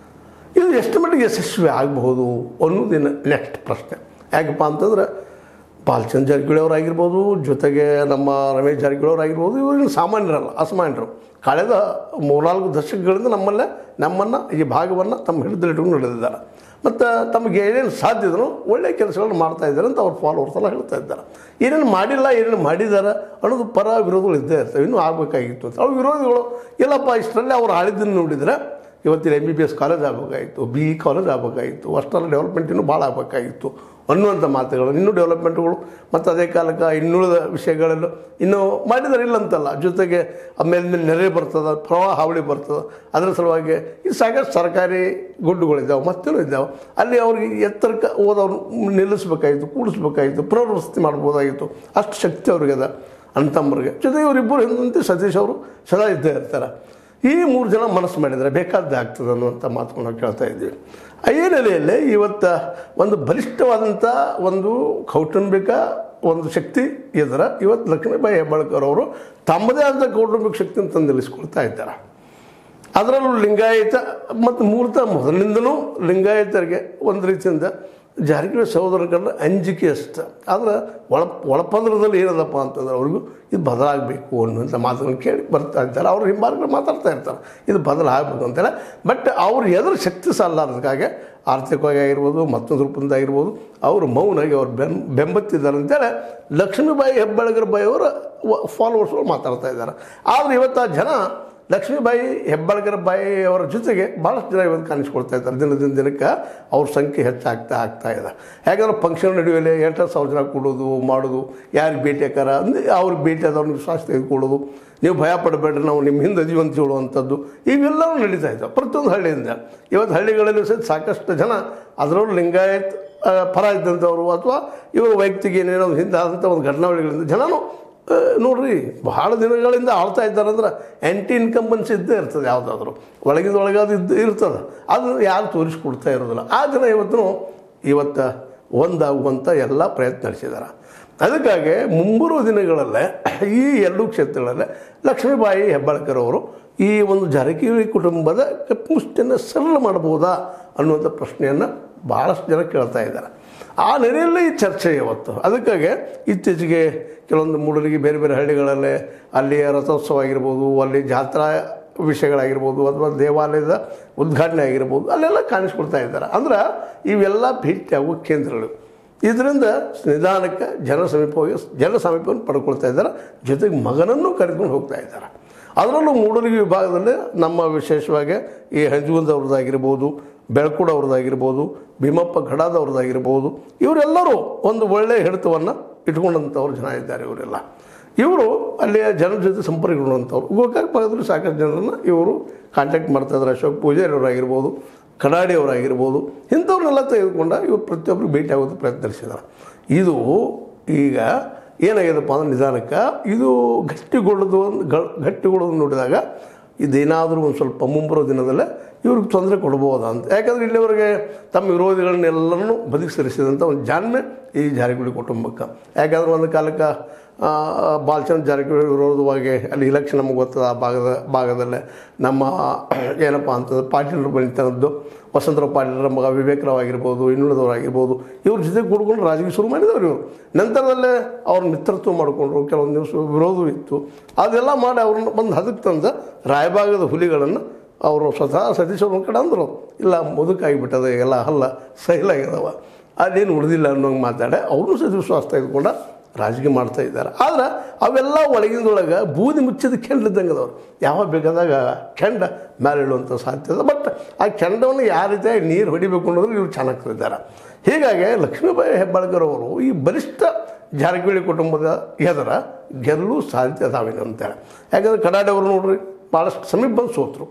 ಇದು ಎಷ್ಟು ಮಟ್ಟಿಗೆ ಯಶಸ್ವಿ ಆಗಬಹುದು ಅನ್ನೋದಿನ ನೆಕ್ಸ್ಟ್ ಪ್ರಶ್ನೆ ಯಾಕಪ್ಪ ಅಂತಂದ್ರೆ ಬಾಲಚಂದ್ ಜಾರಕಿಹೊಳಿ ಅವರಾಗಿರ್ಬೋದು ಜೊತೆಗೆ ನಮ್ಮ ರಮೇಶ್ ಜಾರಕಿಹೊಳಿ ಅವರಾಗಿರ್ಬೋದು ಇವರು ಸಾಮಾನ್ಯರಲ್ಲ ಅಸಾಮಾನ್ಯರು ಕಳೆದ ಮೂರ್ನಾಲ್ಕು ದಶಕಗಳಿಂದ ನಮ್ಮಲ್ಲೇ ನಮ್ಮನ್ನು ಈ ಭಾಗವನ್ನು ತಮ್ಮ ಹಿಡಿದಲ್ಲಿಟ್ಕೊಂಡು ನಡೆದಿದ್ದಾರೆ ಮತ್ತು ತಮಗೆ ಏನೇನು ಸಾಧ್ಯ ಇದನ್ನು ಒಳ್ಳೆಯ ಕೆಲಸಗಳನ್ನು ಮಾಡ್ತಾ ಇದ್ದಾರೆ ಅಂತ ಅವ್ರ ಫಾಲೋವರ್ಸ್ ಎಲ್ಲ ಹೇಳ್ತಾ ಇದ್ದಾರೆ ಏನೇನು ಮಾಡಿಲ್ಲ ಏನೇನು ಮಾಡಿದ್ದಾರೆ ಅನ್ನೋದು ಪರ ವಿರೋಧಗಳು ಇದ್ದೇ ಇರ್ತವೆ ಇನ್ನೂ ಆಗಬೇಕಾಗಿತ್ತು ಅಂತ ಅವ್ರ ವಿರೋಧಿಗಳು ಇಲ್ಲಪ್ಪ ಇಷ್ಟರಲ್ಲೇ ಅವ್ರು ಆಳಿದ್ದನ್ನು ನೋಡಿದರೆ ಇವತ್ತಿನ M B B S college ಆಗಬೇಕಾಗಿತ್ತು ಬಿ ಇ ಕಾಲೇಜ್ ಆಗಬೇಕಾಗಿತ್ತು ಅಷ್ಟೆಲ್ಲ ಡೆವಲಪ್ಮೆಂಟ್ ಇನ್ನೂ ಭಾಳ ಆಗಬೇಕಾಗಿತ್ತು ಅನ್ನುವಂಥ ಮಾತುಗಳು ಇನ್ನೂ ಡೆವಲಪ್ಮೆಂಟ್ಗಳು ಮತ್ತು ಅದೇ ಕಾಲಕ್ಕೆ ಇನ್ನುಳಿದ ವಿಷಯಗಳೆಲ್ಲ ಇನ್ನೂ ಮಾಡಿದರೆ ಇಲ್ಲ ಅಂತಲ್ಲ ಜೊತೆಗೆ ಮೇಲ್ಮೇಲೆ ನೆರೆ ಬರ್ತದೆ ಪ್ರವಾಹ ಹಾವಳಿ ಬರ್ತದೆ ಅದರ ಸಲುವಾಗಿ ಈ ಸಾಕಷ್ಟು ಸರ್ಕಾರಿ ಗುಡ್ಡುಗಳಿದ್ದಾವೆ ಮತ್ತೇನೂ ಇದ್ದಾವೆ ಅಲ್ಲಿ ಅವ್ರಿಗೆ ಎತ್ತರಕ್ಕೆ ಓದೋರು ನಿಲ್ಲಿಸ್ಬೇಕಾಗಿತ್ತು ಕೂಡಿಸ್ಬೇಕಾಗಿತ್ತು ಪುನರ್ವಸತಿ ಮಾಡ್ಬೋದಾಗಿತ್ತು ಅಷ್ಟು ಶಕ್ತಿ ಅವ್ರಿಗೆ ಅದ ಅಣ್ತಮ್ಮರಿಗೆ ಜೊತೆಗೆ ಇವರಿಬ್ಬರು ಹಿಂದಂತೆ ಸತೀಶ್ ಅವರು ಸದಾ ಇದ್ದೇ ಇರ್ತಾರೆ ಈ ಮೂರು ಜನ ಮನಸ್ಸು ಮಾಡಿದರೆ ಬೇಕಾದ್ದೇ ಆಗ್ತದೆ ಅನ್ನುವಂಥ ಮಾತನ್ನು ನಾವು ಕೇಳ್ತಾ ಇದ್ದೀವಿ ಈ ನೆಲೆಯಲ್ಲಿ ಇವತ್ತು ಒಂದು ಬಲಿಷ್ಠವಾದಂಥ ಒಂದು ಕೌಟುಂಬಿಕ ಒಂದು ಶಕ್ತಿ ಇದರ ಇವತ್ತು ಲಕ್ಷ್ಮೀಬಾಯಿ ಹೆಬ್ಬಾಳ್ಕರ್ ಅವರು ತಮ್ಮದೇ ಆದ ಕೌಟುಂಬಿಕ ಶಕ್ತಿಯನ್ನು ತಂದು ನಿಲ್ಲಿಸ್ಕೊಳ್ತಾ ಇದ್ದಾರೆ ಅದರಲ್ಲೂ ಲಿಂಗಾಯತ ಮತ್ತು ಮೂಲತಃ ಮೊದಲಿನಿಂದಲೂ ಲಿಂಗಾಯತರಿಗೆ ಒಂದು ರೀತಿಯಿಂದ ಜಾರಕಿಹೊಳಿ ಸಹೋದರ ಕಂಡ್ರೆ ಅಂಜಿಕೆ ಅಷ್ಟು ಆದರೆ ಒಳ ಒಳಪದರದಲ್ಲಿ ಏನದಪ್ಪ ಅಂತಂದ್ರೆ ಅವ್ರಿಗೂ ಇದು ಬದಲಾಗಬೇಕು ಅನ್ನುವಂಥ ಮಾತುಗಳನ್ನು ಕೇಳಿ ಬರ್ತಾ ಇರ್ತಾರೆ ಅವ್ರ ಹಿಂಬಾರ್ಗಳು ಮಾತಾಡ್ತಾ ಇರ್ತಾರೆ ಇದು ಬದಲಾಗಬೇಕು ಅಂತೇಳಿ ಬಟ್ ಅವ್ರು ಎದುರು ಶಕ್ತಿ ಸಾಲಾರ್ದಕ್ಕಾಗಿ ಆರ್ಥಿಕವಾಗಿ ಆಗಿರ್ಬೋದು ಮತ್ತೊಂದು ರೂಪದಿಂದ ಆಗಿರ್ಬೋದು ಅವರು ಮೌನಾಗಿ ಅವ್ರು ಬೆಂ ಬೆಂಬತ್ತಿದ್ದಾರೆ ಅಂತೇಳಿ ಲಕ್ಷ್ಮೀಬಾಯಿ ಹೆಬ್ಬಾಳಗರ ಬಾಯಿ ಅವರ ಫಾಲೋವರ್ಸ್ಗಳು ಮಾತಾಡ್ತಾ ಇದ್ದಾರೆ ಆದರೆ ಇವತ್ತು ಆ ಜನ ಲಕ್ಷ್ಮೀಬಾಯಿ ಹೆಬ್ಬಾಳ್ಕರ ಬಾಯಿ ಅವರ ಜೊತೆಗೆ ಭಾಳಷ್ಟು ಜನ ಇವತ್ತು ಕಾಣಿಸ್ಕೊಳ್ತಾ ಇದ್ದಾರೆ ದಿನದಿಂದ ದಿನಕ್ಕೆ ಅವ್ರ ಸಂಖ್ಯೆ ಹೆಚ್ಚಾಗ್ತಾ ಆಗ್ತಾ ಇದೆ ಯಾಕಂದ್ರೆ ಫಂಕ್ಷನ್ ನಡೆಯುವಲ್ಲಿ ಎಂಟು ಸಾವಿರ ಜನ ಕೊಡೋದು ಮಾಡೋದು ಯಾರಿಗೆ ಭೇಟಿ ಆಕಾರ ಅಂದರೆ ಅವ್ರಿಗೆ ಭೇಟಿ ಆದವ್ರನ್ನ ವಿಶ್ವಾಸ ತೆಗೆದುಕೊಳ್ಳೋದು ನೀವು ಭಯ ಪಡಬೇಡ್ರಿ ನಾವು ನಿಮ್ಮ ಹಿಂದೆ ಅದೀವಿ ಅಂತ ಹೇಳುವಂಥದ್ದು ಇವೆಲ್ಲವೂ ನಡೀತಾ ಇದ್ದಾವೆ ಪ್ರತಿಯೊಂದು ಹಳ್ಳಿಯಿಂದ ಇವತ್ತು ಹಳ್ಳಿಗಳಲ್ಲಿ ಸಹಿತ ಸಾಕಷ್ಟು ಜನ ಅದರಲ್ಲೂ ಲಿಂಗಾಯತ್ ಆ, ಪರ ಇದ್ದಂಥವ್ರು ಅಥವಾ ಇವರು ವೈಯಕ್ತಿಕ ಏನೇನೋ ಒಂದು ಹಿಂದೆ ಆದಂಥ ಒಂದು ಘಟನಾವಳಿಗಳಿಂದ ಜನನು ಆ, ನೋಡ್ರಿ ಬಹಳ ದಿನಗಳಿಂದ ಆಳ್ತಾ ಇದ್ದಾರಂದ್ರೆ ಆ್ಯಂಟಿ ಇನ್ಕಂಬನ್ಸ್ ಇದ್ದೇ ಇರ್ತದೆ ಯಾವುದಾದ್ರೂ ಒಳಗಿಂದ ಒಳಗಾದ ಇದ್ದು ಇರ್ತದೆ ಅದು ಯಾರು ತೋರಿಸ್ಕೊಡ್ತಾ ಇರೋದಿಲ್ಲ ಆ ಜನ ಇವತ್ತು ಇವತ್ತು ಒಂದಾಗುವಂಥ ಎಲ್ಲ ಪ್ರಯತ್ನ ನಡೆಸಿದ್ದಾರೆ ಅದಕ್ಕಾಗಿ ಮುಂಬರುವ ದಿನಗಳಲ್ಲೇ ಈ ಎರಡೂ ಕ್ಷೇತ್ರಗಳಲ್ಲೇ ಲಕ್ಷ್ಮೀಬಾಯಿ ಹೆಬ್ಬಾಳ್ಕರ್ ಅವರು ಈ ಒಂದು ಜಾರಕಿಹೊಳಿ ಕುಟುಂಬದ ಕಟ್ಮುಷ್ಟಿಯನ್ನು ಸರಳ ಮಾಡ್ಬೋದಾ ಅನ್ನುವಂಥ ಪ್ರಶ್ನೆಯನ್ನು ಭಾಳಷ್ಟು ಜನ ಕೇಳ್ತಾ ಇದ್ದಾರೆ ಆ ನೆಲೆಯಲ್ಲಿ ಈ ಚರ್ಚೆ ಇವತ್ತು ಅದಕ್ಕಾಗಿ ಇತ್ತೀಚೆಗೆ ಕೆಲವೊಂದು ಮೂಡಲಿಗೆ ಬೇರೆ ಬೇರೆ ಹಳ್ಳಿಗಳಲ್ಲೇ ಅಲ್ಲಿಯ ರಥೋತ್ಸವ ಆಗಿರ್ಬೋದು ಅಲ್ಲಿ ಜಾತ್ರಾ ವಿಷಯಗಳಾಗಿರ್ಬೋದು ಅಥವಾ ದೇವಾಲಯದ ಉದ್ಘಾಟನೆ ಆಗಿರ್ಬೋದು ಅಲ್ಲೆಲ್ಲ ಕಾಣಿಸ್ಕೊಳ್ತಾ ಇದ್ದಾರೆ ಅಂದ್ರೆ ಇವೆಲ್ಲ ಭೇಟಿಯಾಗುವ ಕೇಂದ್ರಗಳು ಇದರಿಂದ ನಿಧಾನಕ್ಕೆ ಜನ ಸಮೀಪವಾಗಿ ಜನ ಸಮೀಪವನ್ನು ಪಡ್ಕೊಳ್ತಾ ಇದ್ದಾರೆ ಜೊತೆಗೆ ಮಗನನ್ನು ಕರೆದುಕೊಂಡು ಹೋಗ್ತಾ ಇದ್ದಾರೆ ಅದರಲ್ಲೂ ಮೂಡಲಿಗೆ ವಿಭಾಗದಲ್ಲಿ ನಮ್ಮ ವಿಶೇಷವಾಗಿ ಈ ಹಂಜುಗುಂದವ್ರದ್ದಾಗಿರ್ಬೋದು ಬೆಳಕುಡ ಅವ್ರದ್ದಾಗಿರ್ಬೋದು ಭೀಮಪ್ಪ ಘಡಾದವ್ರದ್ದಾಗಿರ್ಬೋದು ಇವರೆಲ್ಲರೂ ಒಂದು ಒಳ್ಳೆಯ ಹಿಡಿತವನ್ನು ಇಟ್ಕೊಂಡಂಥವ್ರು ಜನ ಇದ್ದಾರೆ ಇವರೆಲ್ಲ ಇವರು ಅಲ್ಲಿಯ ಜನರ ಜೊತೆ ಸಂಪರ್ಕಗೊಂಡಂಥವ್ರು ಗೋಕಾಕ್ ಭಾಗದಲ್ಲಿ ಸಾಕಷ್ಟು ಜನರನ್ನು ಇವರು ಕಾಂಟ್ಯಾಕ್ಟ್ ಮಾಡ್ತಾ ಇದ್ದಾರೆ ಅಶೋಕ್ ಪೂಜಾರಿ ಅವರಾಗಿರ್ಬೋದು ಕಡಾಡಿ ಅವರಾಗಿರ್ಬೋದು ಇಂಥವ್ರನ್ನೆಲ್ಲ ತೆಗೆದುಕೊಂಡ ಇವರು ಪ್ರತಿಯೊಬ್ಬರು ಭೇಟಿ ಆಗೋದು ಪ್ರಯತ್ನಿಸಿದ್ದಾರೆ ಇದು ಈಗ ಏನಾಗಿದೆಪ್ಪ ಅಂದ್ರೆ ನಿಧಾನಕ್ಕೆ ಇದು ಗಟ್ಟಿಗೊಳ್ಳೋದು ಒಂದು ಗ ಗಟ್ಟಿಗೊಳ್ಳೋದು ನೋಡಿದಾಗ ಇದೇನಾದರೂ ಒಂದು ಸ್ವಲ್ಪ ಮುಂಬರೋ ದಿನದಲ್ಲೇ ಇವ್ರಿಗೆ ತೊಂದರೆ ಕೊಡ್ಬೋದಾ ಅಂತ ಯಾಕಂದರೆ ಇಲ್ಲಿವರೆಗೆ ತಮ್ಮ ವಿರೋಧಿಗಳನ್ನೆಲ್ಲನೂ ಬದುಕಿ ಸರಿಸಿದಂಥ ಒಂದು ಜಾಣ್ಮೆ ಈ ಜಾರಕಿಹೊಳಿ ಕುಟುಂಬಕ್ಕೆ ಯಾಕಂದ್ರೆ ಒಂದು ಕಾಲಕ್ಕೆ ಆ, ಬಾಲಚಂದ್ರ ಜಾರಕಿಹೊಳಿ ವಿರೋಧವಾಗಿ ಅಲ್ಲಿ ಇಲೆಕ್ಷನ್ ನಮಗೆ ಗೊತ್ತದ ಆ ಭಾಗದ ಭಾಗದಲ್ಲೇ ನಮ್ಮ ಏನಪ್ಪ ಅಂತಂದ್ರೆ ಪಾಟೀಲರು ಬಳಿತನದ್ದು ವಸಂತರಾವ್ ಪಾಟೀಲರ ಮಗ ವಿವೇಕರಾವ್ ಆಗಿರ್ಬೋದು ಇನ್ನುಳಿದವರಾಗಿರ್ಬೋದು ಇವ್ರ ಜೊತೆ ಕೂಡ್ಕೊಂಡು ರಾಜಕೀಯ ಶುರು ಮಾಡಿದವರು ಇವರು ನಂತರದಲ್ಲೇ ಅವ್ರ ಮಿತ್ರತ್ವ ಮಾಡಿಕೊಂಡ್ರು ಕೆಲವೊಂದು ದಿವಸ ವಿರೋಧವೂ ಇತ್ತು ಅದೆಲ್ಲ ಮಾಡಿ ಅವ್ರನ್ನ ಬಂದು ಹದಕ್ಕೆ ತಂದ ರಾಯಭಾಗದ ಹುಲಿಗಳನ್ನು ಅವರು ಸ್ವತಃ ಸತೀಶ್ ಅವ್ರ ಕಡೆ ಅಂದರು ಇಲ್ಲ ಮುದುಕಾಗಿಬಿಟ್ಟದ ಎಲ್ಲ ಹಲ್ಲ ಸೈಲಾಗ್ಯದವ ಅದೇನು ಉಳಿದಿಲ್ಲ ಅನ್ನೋಂಗೆ ಮಾತಾಡಿ ಅವರು ಸಹ ವಿಶ್ವಾಸ ತೆಗೆದುಕೊಂಡ ರಾಜಕೀಯ ಮಾಡ್ತಾ ಇದ್ದಾರೆ ಆದ್ರೆ ಅವೆಲ್ಲ ಒಳಗಿಂದೊಳಗೆ ಬೂದಿ ಮುಚ್ಚಿದ ಕೆಂಡಿದ್ದಂಗೆ ಅದಾವ್ರು ಯಾವಾಗ ಬೇಕಾದಾಗ ಕೆಂಡ ಮೇಲೆ ಇಳುವಂಥ ಸಾಧ್ಯತೆ ಇದೆ ಬಟ್ ಆ ಕೆಂಡವನ್ನು ಯಾವ ರೀತಿಯಾಗಿ ನೀರು ಹೊಡಿಬೇಕು ಅನ್ನೋದ್ರೆ ಇವ್ರು ಚೆನ್ನಾಗ್ತಿದ್ದಾರೆ ಹೀಗಾಗಿ ಲಕ್ಷ್ಮೀಬಾಯಿ ಹೆಬ್ಬಾಳ್ಕರ್ ಅವರು ಈ ಬಲಿಷ್ಠ ಜಾರಕಿಹೊಳಿ ಕುಟುಂಬದ ಎದರ ಗೆಲ್ಲೂ ಸಾಧ್ಯತೆ ಅದಾವೇನು ಅಂತೇಳಿ ಯಾಕಂದ್ರೆ ಕಡಾಡಿ ಅವರು ನೋಡ್ರಿ ಭಾಳಷ್ಟು ಸಮೀಪ ಬಂದು ಸೋತರು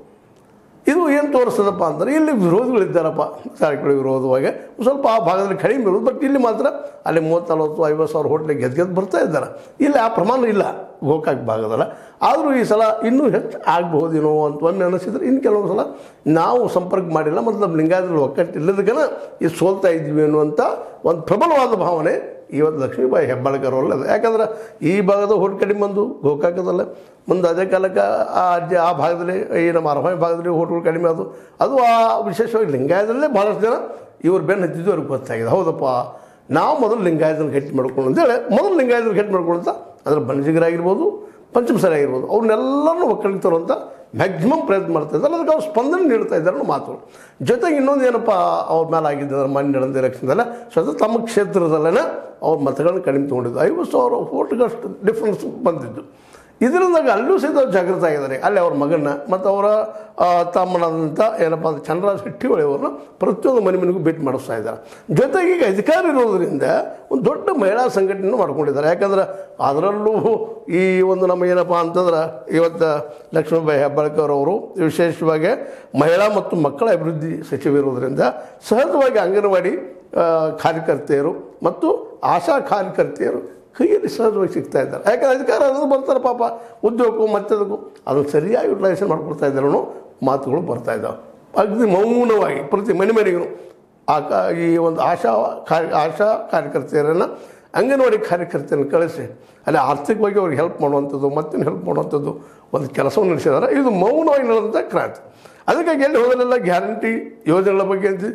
ಇದು ಏನು ತೋರಿಸ್ತದಪ್ಪ ಅಂದ್ರೆ ಇಲ್ಲಿ ವಿರೋಧಿಗಳಿದ್ದಾರಪ್ಪ ಜಾರಕಿಹೊಳಿ ವಿರೋಧವಾಗಿ ಒಂದ್ ಸ್ವಲ್ಪ ಆ ಭಾಗದಲ್ಲಿ ಕಡಿಮೆ ಇರೋದು ಬಟ್ ಇಲ್ಲಿ ಮಾತ್ರ ಅಲ್ಲಿ ಮೂವತ್ತು ನಲ್ವತ್ತು ಐವತ್ತು ಸಾವಿರ ಹೋಟ್ಲಿಗೆ ಗೆದ್ದು ಗೆದ್ದು ಬರ್ತಾ ಇದ್ದಾರೆ ಇಲ್ಲಿ ಆ ಪ್ರಮಾಣ ಇಲ್ಲ ಗೋಕಾಕ್ ಭಾಗದಲ್ಲ ಆದರೂ ಈ ಸಲ ಇನ್ನೂ ಹೆಚ್ಚು ಆಗ್ಬಹುದೇನೋ ಅಂತ ಒಮ್ಮೆ ಅನಿಸಿದ್ರೆ ಇನ್ನು ಕೆಲವೊಂದು ಸಲ ನಾವು ಸಂಪರ್ಕ ಮಾಡಿಲ್ಲ ಮತ್ತು ನಮ್ಮ ಲಿಂಗಾಯತದಲ್ಲಿ ಒಕ್ಕಟ್ಟಿಲ್ಲದಕ್ಕನ ಇದು ಸೋಲ್ತಾ ಇದ್ವಿ ಅನ್ನುವಂಥ ಒಂದು ಪ್ರಬಲವಾದ ಭಾವನೆ ಇವತ್ತು ಲಕ್ಷ್ಮೀಬಾಯಿ ಹೆಬ್ಬಾಳ್ಕರ್ ಒಳ್ಳೆಯದು ಯಾಕಂದ್ರೆ ಈ ಭಾಗದ ಹೋಟ್ ಕಡಿಮೆ ಬಂದು ಗೋಕಾಕದಲ್ಲೇ ಮುಂದೆ ಅದೇ ಕಾಲಕ್ಕೆ ಆ ಅಜ್ಜ ಆ ಭಾಗದಲ್ಲಿ ಈ ನಮ್ಮ ಅರವಾಯಿ ಭಾಗದಲ್ಲಿ ಹೋಟ್ಗಳು ಕಡಿಮೆ ಅದು ಅದು ಆ ವಿಶೇಷವಾಗಿ ಲಿಂಗಾಯತದಲ್ಲೇ ಭಾಳಷ್ಟು ಜನ ಇವ್ರು ಬೆನ್ನು ಹತ್ತಿದ್ದು ಅವ್ರಿಗೆ ಗೊತ್ತಾಗಿದೆ ಹೌದಪ್ಪ ನಾವು ಮೊದಲು ಲಿಂಗಾಯತನ ಗಟ್ಟಿ ಮಾಡ್ಕೊಂಡು ಅಂತೇಳಿ ಮೊದಲು ಲಿಂಗಾಯತನ ಗಟ್ಟಿ ಮಾಡ್ಕೊಳ್ತಾ ಅದ್ರ ಬಣಜಿಗರಾಗಿರ್ಬೋದು ಪಂಚಮಸರಿ ಆಗಿರ್ಬೋದು ಅವ್ರನ್ನೆಲ್ಲರನ್ನೂ ಒಕ್ಕಲಿಗೆ ತರುವಂಥ ಮ್ಯಾಕ್ಸಿಮಮ್ ಪ್ರಯತ್ನ ಮಾಡ್ತಾ ಇದ್ದಾರೆ ಅದಕ್ಕೆ ಅವ್ರು ಸ್ಪಂದನೆ ನೀಡ್ತಾ ಇದ್ದಾರೆ ಅನ್ನೋ ಮಾತುಗಳು ಜೊತೆಗೆ ಇನ್ನೊಂದು ಏನಪ್ಪ ಅವ್ರ ಮೇಲೆ ಆಗಿದ್ದ ಮನೆ ನಡೆದ ಎಲೆಕ್ಷನ್ದಲ್ಲ ಸ್ವತಃ ತಮ್ಮ ಕ್ಷೇತ್ರದಲ್ಲೇ ಅವ್ರ ಮತಗಳನ್ನ ಕಡಿಮೆ ತೊಗೊಂಡಿದ್ದು ಐವತ್ತು ಸಾವಿರ ಓಟ್ಗಷ್ಟು ಡಿಫ್ರೆನ್ಸ್ ಬಂದಿದ್ದು ಇದರಿಂದಾಗ ಅಲ್ಲೂ ಸಹಿತ ಅವ್ರು ಜಾಗೃತ ಆಗಿದ್ದಾರೆ ಅಲ್ಲಿ ಅವ್ರ ಮಗನ ಮತ್ತು ಅವರ ಆ, ತಮ್ಮನಾದಂಥ ಏನಪ್ಪ ಅಂದ್ರೆ ಚಂದ್ರರಾಜ್ ಶೆಟ್ಟಿಹೊಳಿ ಅವ್ರನ್ನ ಪ್ರತಿಯೊಂದು ಮನೆ ಮನೆಗೂ ಭೇಟಿ ಮಾಡಿಸ್ತಾ ಇದ್ದಾರೆ ಜೊತೆಗೆ ಈಗ ಅಧಿಕಾರ ಇರೋದ್ರಿಂದ ಒಂದು ದೊಡ್ಡ ಮಹಿಳಾ ಸಂಘಟನೆ ಮಾಡ್ಕೊಂಡಿದ್ದಾರೆ ಯಾಕಂದ್ರೆ ಅದರಲ್ಲೂ ಈ ಒಂದು ನಮ್ಮ ಏನಪ್ಪ ಅಂತಂದ್ರೆ ಇವತ್ತು ಲಕ್ಷ್ಮೀಬಾಯಿ ಹೆಬ್ಬಾಳ್ಕರ್ ಅವರು ವಿಶೇಷವಾಗಿ ಮಹಿಳಾ ಮತ್ತು ಮಕ್ಕಳ ಅಭಿವೃದ್ಧಿ ಸಚಿವರಿರೋದ್ರಿಂದ ಸಹಜವಾಗಿ ಅಂಗನವಾಡಿ ಆ, ಕಾರ್ಯಕರ್ತೆಯರು ಮತ್ತು ಆಶಾ ಕಾರ್ಯಕರ್ತೆಯರು ಕೈಯಲ್ಲಿ ಸಹಜವಾಗಿ ಸಿಗ್ತಾ ಇದ್ದಾರೆ ಯಾಕಂದ್ರೆ ಅಧಿಕಾರ ಅನ್ನೋದು ಬರ್ತಾರೆ ಪಾಪ ಉದ್ಯೋಗಕ್ಕೂ ಮತ್ತದಕ್ಕೂ ಅದನ್ನು ಸರಿಯಾಗಿ ಯುಟಿಲೈಸೇಷನ್ ಮಾಡ್ಕೊಳ್ತಾ ಇದ್ದಾರೆ ಅನ್ನೋ ಮಾತುಗಳು ಬರ್ತಾ ಇದ್ದಾವೆ ಅಗ್ನಿ ಮೌನವಾಗಿ ಪ್ರತಿ ಮನೆ ಮನೆಗೂ ಆ ಕ- ಈ ಒಂದು ಆಶಾ ಕಾರ್ಯ ಆಶಾ ಕಾರ್ಯಕರ್ತೆಯರನ್ನು ಅಂಗನವಾಡಿ ಕಾರ್ಯಕರ್ತೆಯನ್ನು ಕಳಿಸಿ ಅಲ್ಲಿ ಆರ್ಥಿಕವಾಗಿ ಅವ್ರಿಗೆ ಹೆಲ್ಪ್ ಮಾಡುವಂಥದ್ದು ಮತ್ತೇನು ಹೆಲ್ಪ್ ಮಾಡುವಂಥದ್ದು ಒಂದು ಕೆಲಸವನ್ನು ನಡೆಸಿದ್ದಾರೆ ಇದು ಮೌನವಾಗಿ ನಡೆದಂಥ ಕ್ರಾಂತಿ ಅದಕ್ಕಾಗಿ ಎಲ್ಲಿ ಹೋದಲೆಲ್ಲ ಗ್ಯಾರಂಟಿ ಯೋಜನೆಗಳ ಬಗ್ಗೆ ಅಂತ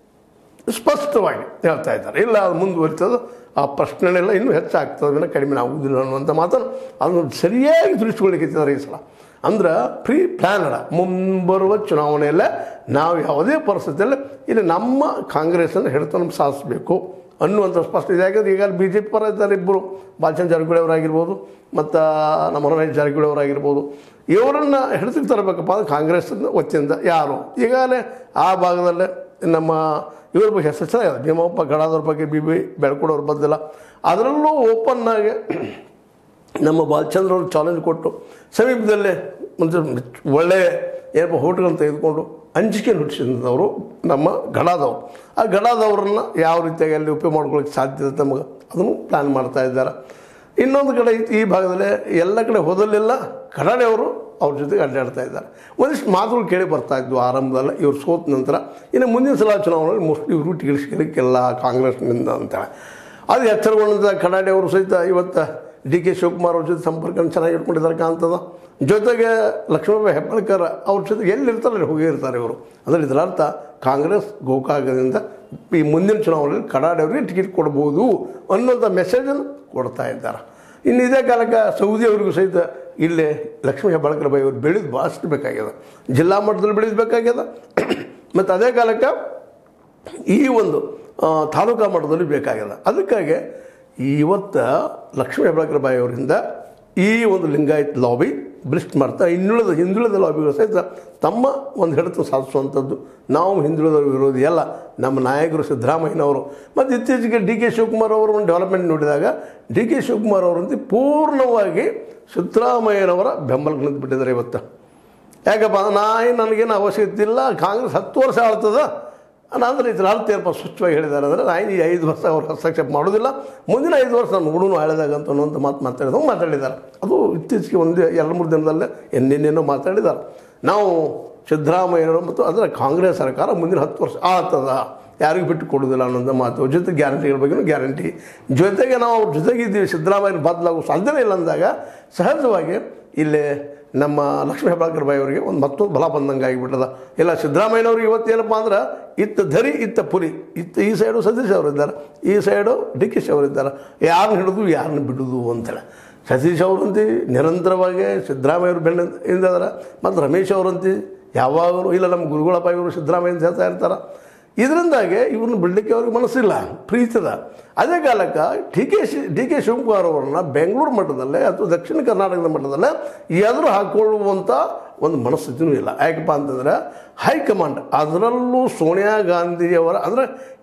ಸ್ಪಷ್ಟವಾಗಿ ಹೇಳ್ತಾ ಇದ್ದಾರೆ ಇಲ್ಲ ಅದು ಮುಂದುವರಿತದೆ ಆ ಪ್ರಶ್ನೆನೆಲ್ಲ ಇನ್ನೂ ಹೆಚ್ಚಾಗ್ತದೆ ವಿನ ಕಡಿಮೆ ಆಗುವುದಿಲ್ಲ ಅನ್ನುವಂಥ ಮಾತನ್ನು ಅದನ್ನು ಸರಿಯಾಗಿ ತಿಳಿಸ್ಕೊಳ್ಳಿಕ್ಕಿದ್ದಾರೆ ಈ ಸಲ ಅಂದ್ರೆ ಪ್ರೀ ಪ್ಲ್ಯಾನಡ ಮುಂಬರುವ ಚುನಾವಣೆಯಲ್ಲೇ ನಾವು ಯಾವುದೇ ಪರಿಸ್ಥಿತಿಯಲ್ಲಿ ಇಲ್ಲಿ ನಮ್ಮ ಕಾಂಗ್ರೆಸ್ಸನ್ನು ಹಿಡಿತನ ಸಾಧಿಸಬೇಕು ಅನ್ನುವಂಥ ಸ್ಪಷ್ಟ ಇದೆ ಯಾಕಂದ್ರೆ ಈಗ ಬಿ ಜೆ ಪಿ ಪರ ಇದ್ದಾರೆ ಇಬ್ಬರು ಬಾಲಚಂದ್ರ ಜಾರಕಿಹೊಳಿ ಅವರಾಗಿರ್ಬೋದು ಮತ್ತು ನಮ್ಮ ರಮೇಶ್ ಜಾರಕಿಹೊಳಿ ಅವರಾಗಿರ್ಬೋದು ಇವರನ್ನು ಹಿಡಿದಿಗೆ ತರಬೇಕಪ್ಪ ಅಂದ್ರೆ ಕಾಂಗ್ರೆಸ್ ವತಿಯಿಂದ ಯಾರು ಈಗಾಗಲೇ ಆ ಭಾಗದಲ್ಲೇ ನಮ್ಮ ಇವ್ರ ಬಗ್ಗೆ ಹೆಸರು ಚೆನ್ನಾಗಿದೆ ಭೀಮಪ್ಪ ಗಡಾದವ್ರ ಬಗ್ಗೆ ಬಿ ಬಿ ಬೆಳ್ಕೊಡೋರು ಬಂದಿಲ್ಲ ಅದರಲ್ಲೂ ಓಪನ್ನಾಗಿ ನಮ್ಮ ಬಾಲಚಂದ್ರ ಅವರು ಚಾಲೆಂಜ್ ಕೊಟ್ಟು ಸಮೀಪದಲ್ಲೇ ಒಂದು ಒಳ್ಳೆಯ ಏನಪ್ಪ ಹೋಟ್ಗಳನ್ನು ತೆಗೆದುಕೊಂಡು ಅಂಜಿಕೆ ಹುಟ್ಟಿಸಿದವರು ನಮ್ಮ ಗಡಾದವರು ಆ ಗಡಾದವ್ರನ್ನ ಯಾವ ರೀತಿಯಾಗಿ ಅಲ್ಲಿ ಉಪಯೋಗ ಮಾಡ್ಕೊಳ್ಳೋಕ್ಕೆ ಸಾಧ್ಯತೆ ನಮಗೆ ಅದನ್ನು ಪ್ಲ್ಯಾನ್ ಮಾಡ್ತಾ ಇದ್ದಾರೆ ಇನ್ನೊಂದು ಕಡೆ ಈ- ಈ ಭಾಗದಲ್ಲಿ ಎಲ್ಲ ಕಡೆ ಹೋದಲ್ಲೆಲ್ಲ ಕಡಾಡೆಯವರು ಅವ್ರ ಜೊತೆಗೆ ಅಡ್ಡಾಡ್ತಾ ಇದ್ದಾರೆ ಒಂದಿಷ್ಟು ಮಾತುಗಳು ಕೇಳಿ ಬರ್ತಾ ಇದ್ವು ಆರಂಭದಲ್ಲಿ ಇವ್ರು ಸೋತ ನಂತರ ಇನ್ನು ಮುಂದಿನ ಸಲ ಚುನಾವಣೆಯಲ್ಲಿ ಮೋಸ್ಟ್ಲಿ ಇವರು ಟಿಕೆಟ್ ಸಿಗಲಿಕ್ಕಿಲ್ಲ ಕಾಂಗ್ರೆಸ್ನಿಂದ ಅಂತೇಳಿ ಅದು ಎಚ್ಚರಗೊಂಡ ಕಡಾಡಿ ಅವರು ಸಹಿತ ಇವತ್ತು ಡಿ ಕೆ ಶಿವಕುಮಾರ್ ಅವ್ರ ಜೊತೆ ಸಂಪರ್ಕ ಚೆನ್ನಾಗಿ ಇಟ್ಕೊಂಡಿದ್ದಾರೆ ಕಾಣ್ತದ ಜೊತೆಗೆ ಲಕ್ಷ್ಮೀಬಾಯಿ ಹೆಬ್ಬಾಳ್ಕರ್ ಅವ್ರ ಜೊತೆಗೆ ಎಲ್ಲಿರ್ತಾರೆ ಅಲ್ಲಿ ಹೋಗಿರ್ತಾರೆ ಇವರು ಅಂದರೆ ಇದರ ಅರ್ಥ ಕಾಂಗ್ರೆಸ್ ಗೋಕಾಕದಿಂದ ಈ ಮುಂದಿನ ಚುನಾವಣೆಯಲ್ಲಿ ಕಡಾಡಿ ಅವರಿಗೆ ಟಿಕೆಟ್ ಕೊಡ್ಬೋದು ಅನ್ನೋಂಥ ಮೆಸೇಜನ್ನು ಕೊಡ್ತಾ ಇದ್ದಾರೆ ಇನ್ನು ಇದೇ ಕಾಲಕ್ಕೆ ಸೌದಿ ಅವರಿಗೂ ಸಹಿತ ಇಲ್ಲೇ ಲಕ್ಷ್ಮೀ ಹೆಬ್ಬಾಳ್ಕರ್ ಬಾಯಿ ಅವರು ಬೆಳೆದು ಭಾಳಷ್ಟು ಬೇಕಾಗ್ಯದ ಜಿಲ್ಲಾ ಮಟ್ಟದಲ್ಲಿ ಬೆಳೆಸಬೇಕಾಗ್ಯದ ಮತ್ತು ಅದೇ ಕಾಲಕ್ಕೆ ಈ ಒಂದು ಆ, ತಾಲೂಕಾ ಮಟ್ಟದಲ್ಲಿ ಬೇಕಾಗಿದೆ ಅದಕ್ಕಾಗಿ ಇವತ್ತು ಲಕ್ಷ್ಮೀ ಹೆಬ್ಬಾಳ್ಕರ್ ಬಾಯಿ ಅವರಿಂದ ಈ ಒಂದು ಲಿಂಗಾಯತ್ ಲಾಬಿ ಬ್ಲಿಸ್ಟ್ ಮಾಡ್ತಾ ಇನ್ನುಳಿದ ಹಿಂದುಳಿದ ಲಾಬಿಗಳು ಸಹಿತ ತಮ್ಮ ಒಂದು ಹಿಡಿತ ಸಾಧಿಸುವಂಥದ್ದು ನಾವು ಹಿಂದುಳಿದ ವಿರೋಧಿ ಅಲ್ಲ ನಮ್ಮ ನಾಯಕರು ಸಿದ್ದರಾಮಯ್ಯನವರು ಮತ್ತು ಇತ್ತೀಚೆಗೆ ಡಿ ಕೆ ಶಿವಕುಮಾರ್ ಅವರು ಒಂದು ಡೆವಲಪ್ಮೆಂಟ್ ನೋಡಿದಾಗ ಡಿ ಕೆ ಶಿವಕುಮಾರ್ ಅವರಂತೆ ಪೂರ್ಣವಾಗಿ ಸಿದ್ದರಾಮಯ್ಯನವರ ಬೆಂಬಲಕ್ಕೆ ನಿಂತುಬಿಟ್ಟಿದ್ದಾರೆ ಇವತ್ತು ಯಾಕಪ್ಪ ಅಂದ್ರೆ ನಾ ಏನು ನನಗೇನು ಅವಶ್ಯಕತೆ ಇಲ್ಲ ಕಾಂಗ್ರೆಸ್ ಹತ್ತು ವರ್ಷ ಆಳ್ತದ ಅಂದ್ರೆ ಇದ್ರ ಅರ್ಥ ಏನಪ್ಪ ಸ್ವಚ್ಛವಾಗಿ ಹೇಳಿದ್ದಾರೆ ಅಂದರೆ ನಾನು ಈ ಐದು ವರ್ಷ ಅವ್ರು ಹಸ್ತಕ್ಷೇಪ ಮಾಡೋದಿಲ್ಲ ಮುಂದಿನ ಐದು ವರ್ಷ ನಾನು ನೋಡೋನು ಆಳಿದಾಗ ಅಂತ ಅನ್ನೋಂಥ ಮಾತು ಮಾತಾಡಿದಾಗ ಮಾತಾಡಿದ್ದಾರೆ ಅದು ಇತ್ತೀಚೆಗೆ ಒಂದು ಎರಡು ಮೂರು ದಿನದಲ್ಲೇ ಎನ್ನೆನ್ನೇನೋ ಮಾತಾಡಿದ್ದಾರೆ ನಾವು ಸಿದ್ದರಾಮಯ್ಯನವರು ಮತ್ತು ಅದರ ಕಾಂಗ್ರೆಸ್ ಸರ್ಕಾರ ಮುಂದಿನ ಹತ್ತು ವರ್ಷ ಆಗ್ತದ ಯಾರಿಗೂ ಬಿಟ್ಟು ಕೊಡೋದಿಲ್ಲ ಅನ್ನೋಂಥ ಮಾತು ಜೊತೆ ಗ್ಯಾರಂಟಿಗಳ ಬಗ್ಗೆನೂ ಗ್ಯಾರಂಟಿ ಜೊತೆಗೆ ನಾವು ಅವ್ರ ಜೊತೆಗಿದ್ದೀವಿ ಸಿದ್ದರಾಮಯ್ಯನ ಬದಲಾಗೋ ಸಾಧ್ಯನೇ ಇಲ್ಲ ಅಂದಾಗ ಸಹಜವಾಗಿ ಇಲ್ಲಿ ನಮ್ಮ ಲಕ್ಷ್ಮೀ ಹೆಬ್ಬಾಳ್ಕರ್ ಬಾಯಿ ಅವರಿಗೆ ಒಂದು ಮತ್ತೊಂದು ಬಲ ಬಂದಂಗೆ ಆಗಿಬಿಟ್ಟದ ಇಲ್ಲ ಸಿದ್ದರಾಮಯ್ಯನವ್ರಿಗೆ ಇವತ್ತೇನಪ್ಪ ಅಂದ್ರೆ ಇತ್ತ ಧರಿ ಇತ್ತ ಪುರಿ ಇತ್ತ ಈ ಸೈಡು ಸತೀಶ್ ಅವರು ಇದ್ದಾರೆ ಈ ಸೈಡು ಡಿ ಕೆ ಶಿ ಅವರು ಇದ್ದಾರೆ ಯಾರನ್ನ ಹಿಡಿದು ಯಾರನ್ನ ಬಿಡೋದು ಅಂತೇಳಿ ಸತೀಶ್ ಅವರಂತಿ ನಿರಂತರವಾಗಿ ಸಿದ್ದರಾಮಯ್ಯವ್ರು ಬೆಣ್ಣ ಇಂದಾರ ಮತ್ತು ರಮೇಶ್ ಅವರಂತಿ ಯಾವಾಗಲೂ ಇಲ್ಲ ನಮ್ಮ ಗುರುಗಳಪ್ಪ ಇವರು ಸಿದ್ದರಾಮಯ್ಯ ಅಂತ ಹೇಳ್ತಾ ಇರ್ತಾರೆ ಇದರಿಂದಾಗಿ ಇವ್ರನ್ನ ಬಿಡಲಿಕ್ಕೆ ಅವ್ರಿಗೆ ಮನಸ್ಸಿಲ್ಲ ಪ್ರೀತಿದ ಅದೇ ಕಾಲಕ್ಕೆ ಡಿ ಕೆ ಶಿ ಡಿ ಕೆ ಶಿವಕುಮಾರ್ ಅವರನ್ನ ಬೆಂಗಳೂರು ಮಟ್ಟದಲ್ಲೇ ಅಥವಾ ದಕ್ಷಿಣ ಕರ್ನಾಟಕದ ಮಟ್ಟದಲ್ಲೇ ಎದುರು ಹಾಕೊಳ್ಳುವಂಥ ಒಂದು ಮನಸ್ಥಿತಿನೂ ಇಲ್ಲ ಯಾಕಪ್ಪ ಅಂತಂದ್ರೆ ಹೈಕಮಾಂಡ್ ಅದರಲ್ಲೂ ಸೋನಿಯಾ ಗಾಂಧಿಯವರ ಅಂದರೆ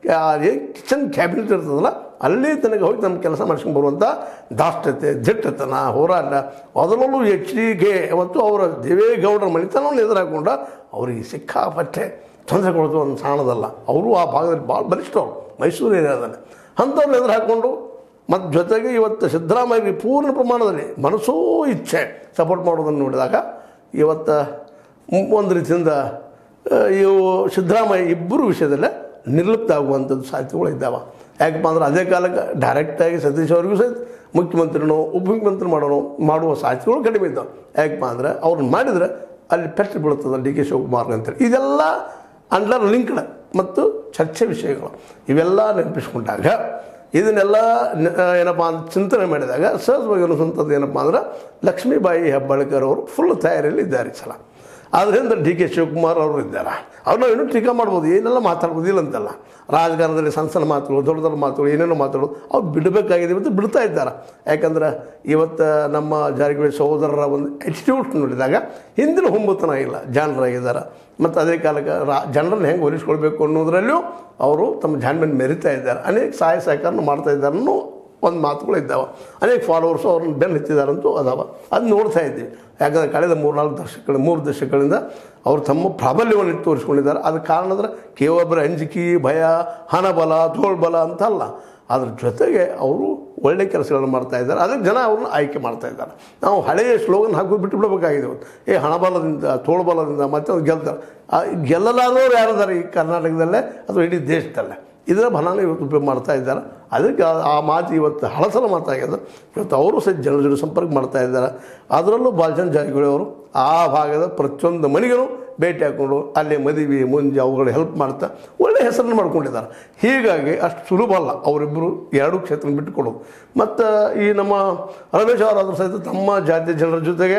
ಕಿಚನ್ ಕ್ಯಾಬಿನೆಟ್ ಇರ್ತದಲ್ಲ ಅಲ್ಲಿ ತನಗೆ ಹೋಗಿ ನಮ್ಮ ಕೆಲಸ ಮಾಡಿಸ್ಕೊಂಡು ಬರುವಂಥ ದಾಷ್ಟತೆ ದಿಟ್ಟತನ ಹೋರಾಟ ಅದರಲ್ಲೂ ಎಚ್ ಡಿ ಕೆ ಮತ್ತು ಅವರ ದೇವೇಗೌಡರ ಮನೆತನವನ್ನು ಎದುರು ಹಾಕೊಂಡ ಅವರಿಗೆ ಸಿಕ್ಕಾಪಟ್ಟೆ ತೊಂದರೆ ಕೊಡೋದು ಒಂದು ಸಾಣದಲ್ಲ ಅವರು ಆ ಭಾಗದಲ್ಲಿ ಭಾಳ ಬಲಿಷ್ಠವ್ರು ಮೈಸೂರು ಏರಿಯಾದಲ್ಲಿ ಅಂಥವ್ರನ್ನ ಎದುರು ಹಾಕ್ಕೊಂಡು ಮತ್ತು ಜೊತೆಗೆ ಇವತ್ತು ಸಿದ್ದರಾಮಯ್ಯಗೆ ಪೂರ್ಣ ಪ್ರಮಾಣದಲ್ಲಿ ಮನಸ್ಸೂ ಇಚ್ಛೆ ಸಪೋರ್ಟ್ ಮಾಡೋದನ್ನು ನೋಡಿದಾಗ ಇವತ್ತು ಮ್- ಒಂದು ರೀತಿಯಿಂದ ಆ, ಇವು ಸಿದ್ದರಾಮಯ್ಯ ಇಬ್ಬರು ವಿಷಯದಲ್ಲೇ ನಿರ್ಲಿಪ್ತ ಆಗುವಂಥದ್ದು ಸಾಧ್ಯತೆಗಳು ಇದ್ದಾವೆ ಯಾಕಪ್ಪ ಅಂದ್ರೆ ಅದೇ ಕಾಲಕ್ಕೆ ಡೈರೆಕ್ಟಾಗಿ ಸತೀಶ್ ಅವ್ರಿಗೂ ಸಹಿತ ಮುಖ್ಯಮಂತ್ರಿನೋ ಉಪಮುಖ್ಯಮಂತ್ರಿ ಮಾಡೋನು ಮಾಡುವ ಸಾಧ್ಯತೆಗಳು ಕಡಿಮೆ ಇದ್ದಾವೆ ಯಾಕಪ್ಪ ಅಂದ್ರೆ ಅವ್ರನ್ನ ಮಾಡಿದರೆ ಅಲ್ಲಿ ಪೆಟ್ಟು ಬೀಳುತ್ತದೆ ಡಿ ಕೆ ಶಿವಕುಮಾರ್ ಅಂತೇಳಿ ಇದೆಲ್ಲ ಅಂಡರ್ ಲಿಂಕ್ಡ್ ಮತ್ತು ಚರ್ಚೆ ವಿಷಯಗಳು ಇವೆಲ್ಲ ನೆನಪಿಸ್ಕೊಂಡಾಗ ಇದನ್ನೆಲ್ಲ ನ- ಏನಪ್ಪ ಅಂತ ಚಿಂತನೆ ಮಾಡಿದಾಗ ಸಹಜವಾಗಿ ಅನ್ನಿಸುವಂಥದ್ದು ಏನಪ್ಪ ಅಂದ್ರೆ ಲಕ್ಷ್ಮೀಬಾಯಿ ಹೆಬ್ಬಾಳ್ಕರ್ ಅವರು ಫುಲ್ ತಯಾರಿಯಲ್ಲಿ ಇದ್ದಾರೆ ಈ ಸಲ ಆದ್ದರಿಂದ ಡಿ ಕೆ ಶಿವಕುಮಾರ್ ಅವರು ಇದ್ದಾರೆ ಅವ್ರನ್ನ ಇನ್ನೂ ಟೀಕಾ ಮಾಡ್ಬೋದು ಏನೆಲ್ಲ ಮಾತಾಡ್ಬೋದು ಇಲ್ಲ ಅಂತಲ್ಲ ರಾಜಕಾರಣದಲ್ಲಿ ಸಣ್ಣ ಸಣ್ಣ ಮಾತುಗಳು ದೊಡ್ಡ ದೊಡ್ಡ ಮಾತುಗಳು ಏನೇನೋ ಮಾತುಗಳು ಅವ್ರು ಬಿಡಬೇಕಾಗಿದೆ ಇವತ್ತು ಬಿಡ್ತಾ ಇದ್ದಾರೆ ಯಾಕಂದ್ರೆ ಇವತ್ತು ನಮ್ಮ ಜಾರಕಿಹೊಳಿ ಸಹೋದರರ ಒಂದು ಆಟಿಟ್ಯೂಡ್ ನೋಡಿದಾಗ ಹಿಂದಿನ ಹುಂಬತನ ಇಲ್ಲ ಜಾಣರಾಗಿದ್ದಾರೆ ಮತ್ತು ಅದೇ ಕಾಲಕ್ಕೆ ರಾ ಜನರನ್ನು ಹೆಂಗೆ ಹೋಲಿಸ್ಕೊಳ್ಬೇಕು ಅನ್ನೋದ್ರಲ್ಲೂ ಅವರು ತಮ್ಮ ಜಾಣ್ಮೆನ್ ಮೆರಿತಾ ಇದ್ದಾರೆ ಅನೇಕ ಸಹಾಯ ಸಹಕಾರನ ಮಾಡ್ತಾ ಇದ್ದಾರೆ ಅನ್ನೋ ಒಂದು ಮಾತುಗಳು ಇದ್ದಾವೆ ಅನೇಕ ಫಾಲೋವರ್ಸು ಅವ್ರನ್ನ ಬೆನ್ನು ಹತ್ತಿದಾರಂತೂ ಅದಾವ ಅದು ನೋಡ್ತಾ ಇದ್ದೀವಿ ಯಾಕಂದರೆ ಕಳೆದ ಮೂರು ನಾಲ್ಕು ದಶಕಗಳ ಮೂರು ದಶಕಗಳಿಂದ ಅವರು ತಮ್ಮ ಪ್ರಾಬಲ್ಯವನ್ನು ಇಟ್ಟು ತೋರಿಸ್ಕೊಂಡಿದ್ದಾರೆ ಅದಕ್ಕೆ ಕಾರಣ ಅಂದ್ರೆ ಕೇವಲ ಬರೀ ಅಂಜಿಕೆ ಭಯ ಹಣಬಲ ತೋಳ್ಬಲ ಅಂತಲ್ಲ ಅದ್ರ ಜೊತೆಗೆ ಅವರು ಒಳ್ಳೆ ಕೆಲಸಗಳನ್ನು ಮಾಡ್ತಾ ಇದ್ದಾರೆ ಅದಕ್ಕೆ ಜನ ಅವ್ರನ್ನ ಆಯ್ಕೆ ಮಾಡ್ತಾ ಇದ್ದಾರೆ ನಾವು ಹಳೆಯ ಸ್ಲೋಗನ್ ಹಾಕಿ ಬಿಟ್ಟು ಬಿಡಬೇಕಾಗಿದೆ ಇವತ್ತು ಏ ಹಣಬಲದಿಂದ ತೋಳ್ಬಲದಿಂದ ಮತ್ತೆ ಅವ್ರು ಗೆಲ್ತಾರೆ ಆ ಗೆಲ್ಲಲಾದವ್ರು ಯಾರಿದ್ದಾರೆ ಈ ಕರ್ನಾಟಕದಲ್ಲೇ ಅಥವಾ ಇಡೀ ದೇಶದಲ್ಲೇ ಇದರ ಬನಾನ ಇವತ್ತು ಉಪಯೋಗ ಮಾಡ್ತಾ ಇದ್ದಾರೆ ಅದಕ್ಕೆ ಆ- ಆ ಮಾತು ಇವತ್ತು ಹಳಸಲ ಮಾತಾಗ್ಯದ ಇವತ್ತು ಅವರು ಸಹ ಜನರ ಜೊತೆ ಸಂಪರ್ಕ ಮಾಡ್ತಾ ಇದ್ದಾರೆ ಅದರಲ್ಲೂ ಬಾಲಚಂದ್ರ ಜಾರಕಿಹೊಳಿ ಅವರು ಆ ಭಾಗದ ಪ್ರತಿಯೊಂದು ಮನೆಗೂ ಭೇಟಿ ಹಾಕ್ಕೊಂಡು ಅಲ್ಲಿ ಮದುವೆ ಮುಂಜೆ ಅವುಗಳು ಹೆಲ್ಪ್ ಮಾಡ್ತಾ ಒಳ್ಳೆ ಹೆಸರನ್ನು ಮಾಡ್ಕೊಂಡಿದ್ದಾರೆ ಹೀಗಾಗಿ ಅಷ್ಟು ಸುಲಭ ಅಲ್ಲ ಅವರಿಬ್ಬರು ಎರಡೂ ಕ್ಷೇತ್ರ ಬಿಟ್ಟು ಕೊಡೋದು ಮತ್ತು ಈ ನಮ್ಮ ರಮೇಶ್ ಅವರಾದರೂ ಸಹಿತ ತಮ್ಮ ಜಾತಿಯ ಜನರ ಜೊತೆಗೆ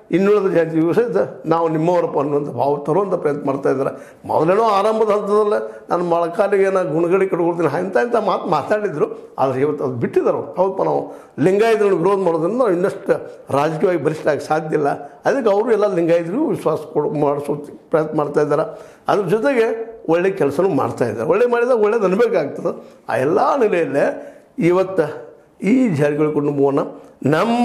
ಇನ್ನುಳಿದ ಜಾತಿಗೂ ಸಹಿತ ನಾವು ನಿಮ್ಮವರಪ್ಪ ಅನ್ನುವಂಥ ಭಾವ ತರುವಂಥ ಪ್ರಯತ್ನ ಮಾಡ್ತಾ ಇದ್ದಾರೆ ಮೊದಲೇನೋ ಆರಂಭದ ಹಂತದಲ್ಲೇ ನಾನು ಮೊಳಕಾಲಿಗೆ ನಾನು ಗುಣಗಡಿ ಕಟ್ಕೊಳ್ತೀನಿ ಇಂಥ ಇಂಥ ಮಾತು ಮಾತಾಡಿದ್ರು ಆದರೆ ಇವತ್ತು ಅದು ಬಿಟ್ಟಿದ್ದಾರೆ ಹೌದಪ್ಪ ನಾವು ಲಿಂಗಾಯತರನ್ನು ವಿರೋಧ ಮಾಡೋದ್ರಿಂದ ನಾವು ಇನ್ನಷ್ಟು ರಾಜಕೀಯವಾಗಿ ಬಲಿಷ್ಠ ಆಗಿ ಸಾಧ್ಯ ಇಲ್ಲ ಅದಕ್ಕೆ ಅವರು ಎಲ್ಲ ಲಿಂಗಾಯತರಿಗೂ ವಿಶ್ವಾಸ ಕೊಡು ಮಾಡಿಸೋ ಪ್ರಯತ್ನ ಮಾಡ್ತಾ ಇದ್ದಾರೆ ಅದ್ರ ಜೊತೆಗೆ ಒಳ್ಳೆ ಕೆಲಸನೂ ಮಾಡ್ತಾ ಇದ್ದಾರೆ ಒಳ್ಳೆ ಮಾಡಿದಾಗ ಒಳ್ಳೇದು ಅನ್ಬೇಕಾಗ್ತದೆ ಆ ಎಲ್ಲ ನೆಲೆಯಲ್ಲೇ ಇವತ್ತು ಈ ಜಾರಿಗಳ ಕುಟುಂಬವನ್ನು ನಮ್ಮ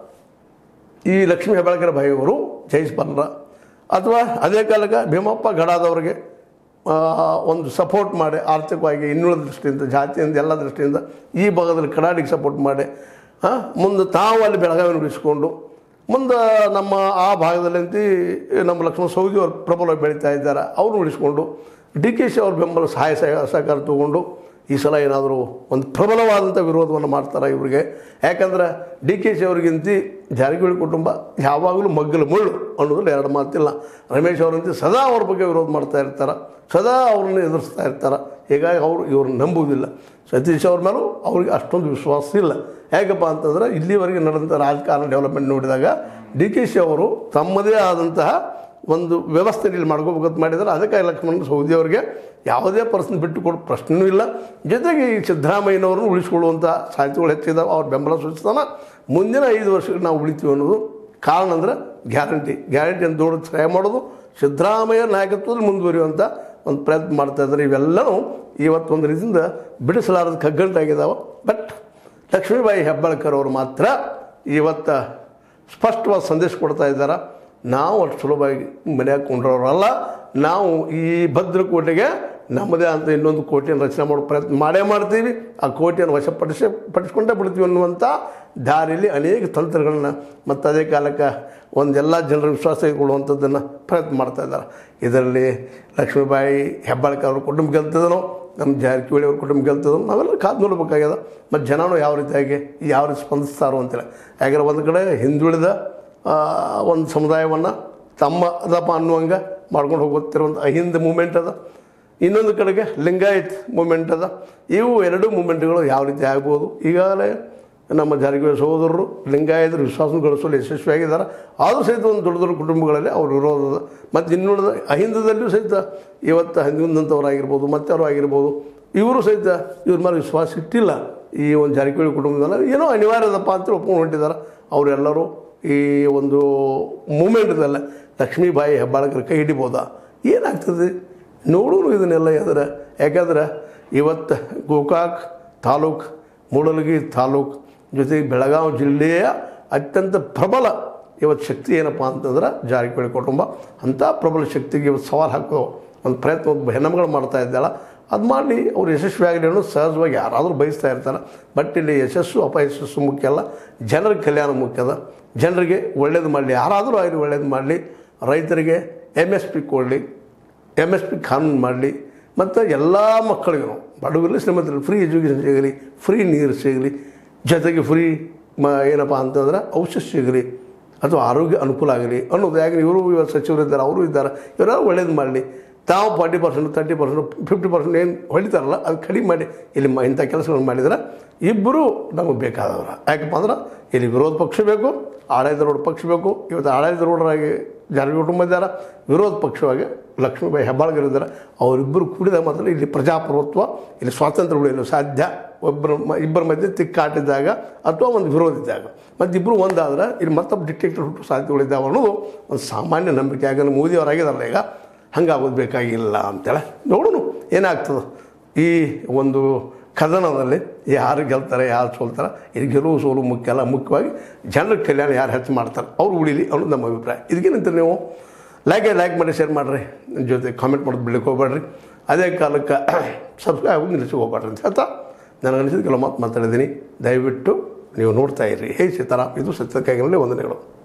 ಈ ಲಕ್ಷ್ಮೀ ಹೆಬ್ಬಾಳ್ಕರ ಬಾಯಿಯವರು ಜಯಿಸಬಲ್ಲ ಅಥವಾ ಅದೇ ಕಾಲಕ್ಕೆ ಭೀಮಪ್ಪ ಗಡಾದವರಿಗೆ ಆ, ಒಂದು ಸಪೋರ್ಟ್ ಮಾಡಿ ಆರ್ಥಿಕವಾಗಿ ಇನ್ನುಳಿದ ದೃಷ್ಟಿಯಿಂದ ಜಾತಿಯಿಂದ ಎಲ್ಲ ದೃಷ್ಟಿಯಿಂದ ಈ ಭಾಗದಲ್ಲಿ ಕಡಾಡಿಗೆ ಸಪೋರ್ಟ್ ಮಾಡಿ ಆ, ಮುಂದೆ ತಾವು ಅಲ್ಲಿ ಬೆಳಗಾವಿನ ಉಳಿಸ್ಕೊಂಡು ಮುಂದೆ ನಮ್ಮ ಆ ಭಾಗದಲ್ಲಂತಿ ನಮ್ಮ ಲಕ್ಷ್ಮಣ ಸೌದಿ ಅವರು ಪ್ರಬಲವಾಗಿ ಬೆಳೀತಾ ಇದ್ದಾರೆ ಅವ್ರನ್ನ ಉಳಿಸ್ಕೊಂಡು ಡಿ ಕೆ ಶಿ ಅವ್ರ ಬೆಂಬಲ ಸಹಾಯ ಸಹ- ಸಹಕಾರ ತಗೊಂಡು ಈ ಸಲ ಏನಾದರೂ ಒಂದು ಪ್ರಬಲವಾದಂಥ ವಿರೋಧವನ್ನು ಮಾಡ್ತಾರೆ ಇವರಿಗೆ ಯಾಕಂದ್ರೆ ಡಿ ಕೆ ಶಿ ಅವ್ರಿಗಿಂತ ಜಾರಕಿಹೊಳಿ ಕುಟುಂಬ ಯಾವಾಗಲೂ ಮಗ್ಗಲು ಮುಳ್ಳು ಅನ್ನೋದ್ರಲ್ಲಿ ಎರಡು ಮಾತಿಲ್ಲ ರಮೇಶ್ ಅವರಂತೆ ಸದಾ ಅವ್ರ ಬಗ್ಗೆ ವಿರೋಧ ಮಾಡ್ತಾ ಇರ್ತಾರೆ ಸದಾ ಅವ್ರನ್ನ ಎದುರಿಸ್ತಾ ಇರ್ತಾರೆ ಹೀಗಾಗಿ ಅವರು ಇವ್ರನ್ನ ನಂಬುವುದಿಲ್ಲ ಸತೀಶ್ ಅವ್ರ ಮೇಲೂ ಅವ್ರಿಗೆ ಅಷ್ಟೊಂದು ವಿಶ್ವಾಸ ಇಲ್ಲ ಹೇಗಪ್ಪ ಅಂತಂದ್ರೆ ಇಲ್ಲಿವರೆಗೆ ನಡೆದಂಥ ರಾಜಕಾರಣ ಡೆವಲಪ್ಮೆಂಟ್ ನೋಡಿದಾಗ ಡಿ ಕೆ ಶಿ ಅವರು ತಮ್ಮದೇ ಆದಂತಹ ಒಂದು ವ್ಯವಸ್ಥೆ ಇಲ್ಲಿ ಮಾಡ್ಕೋಬೇಕಂತ ಮಾಡಿದ್ದಾರೆ ಅದಕ್ಕೆ ಲಕ್ಷ್ಮಣ ಸೌದಿ ಅವರಿಗೆ ಯಾವುದೇ ಪರ್ಸನ್ ಬಿಟ್ಟು ಕೊಡೋ ಪ್ರಶ್ನೆಯೂ ಇಲ್ಲ ಜೊತೆಗೆ ಈ ಸಿದ್ದರಾಮಯ್ಯನವ್ರನ್ನ ಉಳಿಸ್ಕೊಳ್ಳುವಂಥ ಸಾಧ್ಯತೆಗಳು ಹೆಚ್ಚಿದಾವೆ ಅವ್ರ ಬೆಂಬಲ ಸೂಚಿಸ್ತಾನೆ ಮುಂದಿನ ಐದು ವರ್ಷಗಳು ನಾವು ಉಳಿತೀವಿ ಅನ್ನೋದು ಕಾರಣ ಅಂದ್ರೆ ಗ್ಯಾರಂಟಿ ಗ್ಯಾರಂಟಿ ಅಂತ ದೊಡ್ಡ ಸಹಾಯ ಮಾಡೋದು ಸಿದ್ದರಾಮಯ್ಯ ನಾಯಕತ್ವದಲ್ಲಿ ಮುಂದುವರಿಯುವಂಥ ಒಂದು ಪ್ರಯತ್ನ ಮಾಡ್ತಾ ಇದ್ದಾರೆ ಇವೆಲ್ಲವೂ ಇವತ್ತು ಒಂದು ರೀತಿಯಿಂದ ಬಿಡಿಸಲಾರದ ಕಗ್ಗಂಟಾಗಿದ್ದಾವೆ ಬಟ್ ಲಕ್ಷ್ಮೀಬಾಯಿ ಹೆಬ್ಬಾಳ್ಕರ್ ಅವರು ಮಾತ್ರ ಇವತ್ತು ಸ್ಪಷ್ಟವಾದ ಸಂದೇಶ ಕೊಡ್ತಾ ಇದ್ದಾರೆ ನಾವು ಅಷ್ಟು ಸುಲಭವಾಗಿ ಮನೆಯಾಗ ಕೊಂಡ್ರವ್ರಲ್ಲ ನಾವು ಈ ಭದ್ರಕೋಟೆಗೆ ನಮ್ಮದೇ ಅಂತ ಇನ್ನೊಂದು ಕೋಟೆಯನ್ನು ರಚನೆ ಮಾಡೋ ಪ್ರಯತ್ನ ಮಾಡೇ ಮಾಡ್ತೀವಿ ಆ ಕೋಟೆಯನ್ನು ವಶಪಡಿಸಿ ಪಡಿಸ್ಕೊಂಡೇ ಬಿಡ್ತೀವಿ ಅನ್ನುವಂಥ ದಾರಿಯಲ್ಲಿ ಅನೇಕ ತಂತ್ರಗಳನ್ನ ಮತ್ತು ಅದೇ ಕಾಲಕ್ಕೆ ಒಂದೆಲ್ಲ ಜನರ ವಿಶ್ವಾಸ ತೆಗೆದುಕೊಳ್ಳುವಂಥದ್ದನ್ನು ಪ್ರಯತ್ನ ಮಾಡ್ತಾ ಇದ್ದಾರೆ ಇದರಲ್ಲಿ ಲಕ್ಷ್ಮೀಬಾಯಿ ಹೆಬ್ಬಾಳ್ಕರ್ ಅವ್ರ ಕುಟುಂಬ ಗೆಲ್ತದನೋ ನಮ್ಮ ಜಾರಕಿಹೊಳಿ ಅವ್ರ ಕುಟುಂಬ ಗೆಲ್ತದೋ ನಾವೆಲ್ಲ ಕಾದು ನೋಡ್ಬೇಕಾಗ್ಯದ ಮತ್ತು ಜನನೂ ಯಾವ ರೀತಿಯಾಗಿ ಯಾವ ರೀತಿ ಸ್ಪಂದಿಸ್ತಾರೋ ಅಂತಿಲ್ಲ ಯಾಕಂದ್ರೆ ಒಂದು ಕಡೆ ಹಿಂದುಳಿದ ಆ, ಒಂದು ಸಮುದಾಯವನ್ನು ತಮ್ಮ ಅದಪ್ಪ ಅನ್ನುವಂಗೆ ಮಾಡ್ಕೊಂಡು ಹೋಗುತ್ತಿರುವಂಥ ಅಹಿಂದ ಮೂಮೆಂಟ್ ಅದ ಇನ್ನೊಂದು ಕಡೆಗೆ ಲಿಂಗಾಯತ್ ಮೂಮೆಂಟ್ ಅದ ಇವು ಎರಡು ಮೂಮೆಂಟ್ಗಳು ಯಾವ ರೀತಿ ಆಗ್ಬೋದು ಈಗಾಗಲೇ ನಮ್ಮ ಜಾರಕಿಹೊಳಿ ಸಹೋದರರು ಲಿಂಗಾಯತರ ವಿಶ್ವಾಸ ಗಳಿಸಲು ಯಶಸ್ವಿಯಾಗಿದ್ದಾರೆ ಆದರೂ ಸಹಿತ ಒಂದು ದೊಡ್ಡ ದೊಡ್ಡ ಕುಟುಂಬಗಳಲ್ಲಿ ಅವ್ರ ವಿರೋಧದ ಮತ್ತು ಇನ್ನುಳಿದ ಅಹಿಂದದಲ್ಲಿಯೂ ಸಹಿತ ಇವತ್ತು ಹಿಂದಿಂದಂಥವ್ರಾಗಿರ್ಬೋದು ಮತ್ತವರು ಆಗಿರ್ಬೋದು ಇವರು ಸಹಿತ ಇವ್ರ ಮೇಲೆ ವಿಶ್ವಾಸ ಇಟ್ಟಿಲ್ಲ ಈ ಒಂದು ಜಾರಕಿಹೊಳಿ ಕುಟುಂಬದಲ್ಲ ಏನೋ ಅನಿವಾರ್ಯದಪ್ಪ ಅಂತ ಒಪ್ಕೊಂಡು ಹೊಂಟಿದ್ದಾರೆ ಅವರೆಲ್ಲರೂ ಈ ಒಂದು ಮೂಮೆಂಟ್ದಲ್ಲ ಲಕ್ಷ್ಮೀಬಾಯಿ ಹೆಬ್ಬಾಳಕರ ಕೈ ಹಿಡಿಬೋದಾ ಏನಾಗ್ತದೆ ನೋಡೋರು ಇದನ್ನೆಲ್ಲ ಯಾವ್ದಾರ ಯಾಕಂದ್ರೆ ಇವತ್ತು ಗೋಕಾಕ್ ತಾಲೂಕು ಮೂಡಲಗಿ ತಾಲೂಕು ಜೊತೆಗೆ ಬೆಳಗಾವಿ ಜಿಲ್ಲೆಯ ಅತ್ಯಂತ ಪ್ರಬಲ ಇವತ್ತು ಶಕ್ತಿ ಏನಪ್ಪ ಅಂತಂದ್ರೆ ಜಾರಕಿಹೊಳಿ ಕುಟುಂಬ ಅಂಥ ಪ್ರಬಲ ಶಕ್ತಿಗೆ ಇವತ್ತು ಸವಾಲು ಹಾಕೋ ಒಂದು ಪ್ರಯತ್ನ ಒಬ್ಬ ಹೆಣ್ಣುಮಗಳು ಮಾಡ್ತಾ ಇದ್ದಾಳ ಅದು ಮಾಡಿ ಅವ್ರು ಯಶಸ್ವಿ ಆಗಲಿ ಅನ್ನೋದು ಸಹಜವಾಗಿ ಯಾರಾದರೂ ಬಯಸ್ತಾ ಇರ್ತಾರೆ ಬಟ್ ಇಲ್ಲಿ ಯಶಸ್ಸು ಅಪಯಶಸ್ಸು ಮುಖ್ಯ ಅಲ್ಲ ಜನರ ಕಲ್ಯಾಣ ಮುಖ್ಯದ ಜನರಿಗೆ ಒಳ್ಳೇದು ಮಾಡಲಿ ಯಾರಾದರೂ ಆಗಲಿ ಒಳ್ಳೇದು ಮಾಡಲಿ ರೈತರಿಗೆ ಎಮ್ ಎಸ್ ಪಿ ಕೊಡಲಿ ಎಮ್ ಎಸ್ ಪಿ ಕಾನೂನು ಮಾಡಲಿ ಮತ್ತು ಎಲ್ಲ ಮಕ್ಕಳಿಗೂ ಬಡವರಲ್ಲಿ ಶ್ರೀಮಂತರಲ್ಲಿ ಫ್ರೀ ಎಜುಕೇಷನ್ ಸಿಗಲಿ ಫ್ರೀ ನೀರು ಸಿಗಲಿ ಜೊತೆಗೆ ಫ್ರೀ ಮ ಏನಪ್ಪ ಅಂತಂದ್ರೆ ಔಷಧ ಸಿಗಲಿ ಅಥವಾ ಆರೋಗ್ಯ ಅನುಕೂಲ ಆಗಲಿ ಅನ್ನೋದು ಯಾಕೆ ಇವರು ಇವತ್ತು ಸಚಿವರು ಇದ್ದಾರೆ ಅವರು ಇದ್ದಾರೆ ಇವರೆಲ್ಲ ಒಳ್ಳೇದು ಮಾಡಲಿ ತಾವು forty percent thirty percent fifty percent ಏನು ಹೊಡಿತಾರಲ್ಲ ಅದು ಕಡಿಮೆ ಮಾಡಿ ಇಲ್ಲಿ ಮ ಇಂಥ ಕೆಲಸಗಳನ್ನು ಮಾಡಿದ್ರೆ ಇಬ್ಬರು ನಮಗೆ ಬೇಕಾದವರು ಯಾಕಪ್ಪ ಅಂದ್ರೆ ಇಲ್ಲಿ ವಿರೋಧ ಪಕ್ಷ ಬೇಕು ಆಡಳಿತಾರೂಢ ಪಕ್ಷ ಬೇಕು ಇವತ್ತು ಆಡಳಿತಾರೂಢರಾಗಿ ಜಾರಕಿಹೊಳಿ ಕುಟುಂಬ ಇದ್ದಾರೆ ವಿರೋಧ ಪಕ್ಷವಾಗಿ ಲಕ್ಷ್ಮೀಬಾಯಿ ಹೆಬ್ಬಾಳ್ಕರ್ ಇದ್ದಾರೆ ಅವರಿಬ್ಬರು ಕೂಡಿದ ಮಾತ್ರ ಇಲ್ಲಿ ಪ್ರಜಾಪ್ರಭುತ್ವ ಇಲ್ಲಿ ಸ್ವಾತಂತ್ರ್ಯ ಉಳಿಯಲು ಸಾಧ್ಯ ಒಬ್ಬರ ಮ- ಇಬ್ಬರ ಮಧ್ಯೆ ತಿಕ್ಕಾಟಿದ್ದಾಗ ಅಥವಾ ಒಂದು ವಿರೋಧ ಇದ್ದಾಗ ಮತ್ತು ಇಬ್ಬರು ಒಂದಾದ್ರೆ ಇಲ್ಲಿ ಮತ್ತೊಬ್ಬ ಡಿಕ್ಟೇಟರ್ ಹುಟ್ಟು ಸಾಧ್ಯತೆಗಳಿದ್ದಾವೆ ಅನ್ನೋದು ಒಂದು ಸಾಮಾನ್ಯ ನಂಬಿಕೆ ಯಾಕಂದ್ರೆ ಮೋದಿ ಅವರಾಗಿದಾರಲ್ಲ ಈಗ ಹಂಗಾಗೋದು ಬೇಕಾಗಿಲ್ಲ ಅಂತೇಳಿ ನೋಡೋಣ ಏನಾಗ್ತದೆ ಈ ಒಂದು ಕದನದಲ್ಲಿ ಯಾರು ಗೆಲ್ತಾರೆ ಯಾರು ಸೋಲ್ತಾರೆ ಇದು ಗೆಲುವು ಸೋಲು ಮುಖ್ಯ ಅಲ್ಲ ಮುಖ್ಯವಾಗಿ ಜನರ ಕಲ್ಯಾಣ ಯಾರು ಹೆಚ್ಚು ಮಾಡ್ತಾರೆ ಅವ್ರು ಉಳಿಲಿ ಅನ್ನೋದು ನಮ್ಮ ಅಭಿಪ್ರಾಯ ಇದಕ್ಕೇನಂತೀರಿ ನೀವು ಲೈಕ್ ಲೈಕ್ ಮಾಡಿ ಶೇರ್ ಮಾಡಿರಿ ನನ್ನ ಜೊತೆ ಕಾಮೆಂಟ್ ಮಾಡೋದು ಬಿಡಕ್ಕೆ ಹೋಗ್ಬೇಡ್ರಿ ಅದೇ ಕಾಲಕ್ಕೆ ಸಬ್ಸ್ಕ್ರೈಬ್ ಆಗೋದು ನಿಲ್ಲಿಸಿ ಹೋಗ್ಬೇಡ್ರಿ ಅಂತ ಹೇಳ್ತಾ ನನಗೆ ಅನಿಸಿದ ಕೆಲವು ಮಾತು ಮಾತಾಡಿದ್ದೀನಿ ದಯವಿಟ್ಟು ನೀವು ನೋಡ್ತಾ ಇರ್ರಿ ಹೇ ಸೀತಾರಾಮ್ ಇದು ಸತ್ಯಕಾಗಿನಲ್ಲಿ ವಂದನೆಗಳು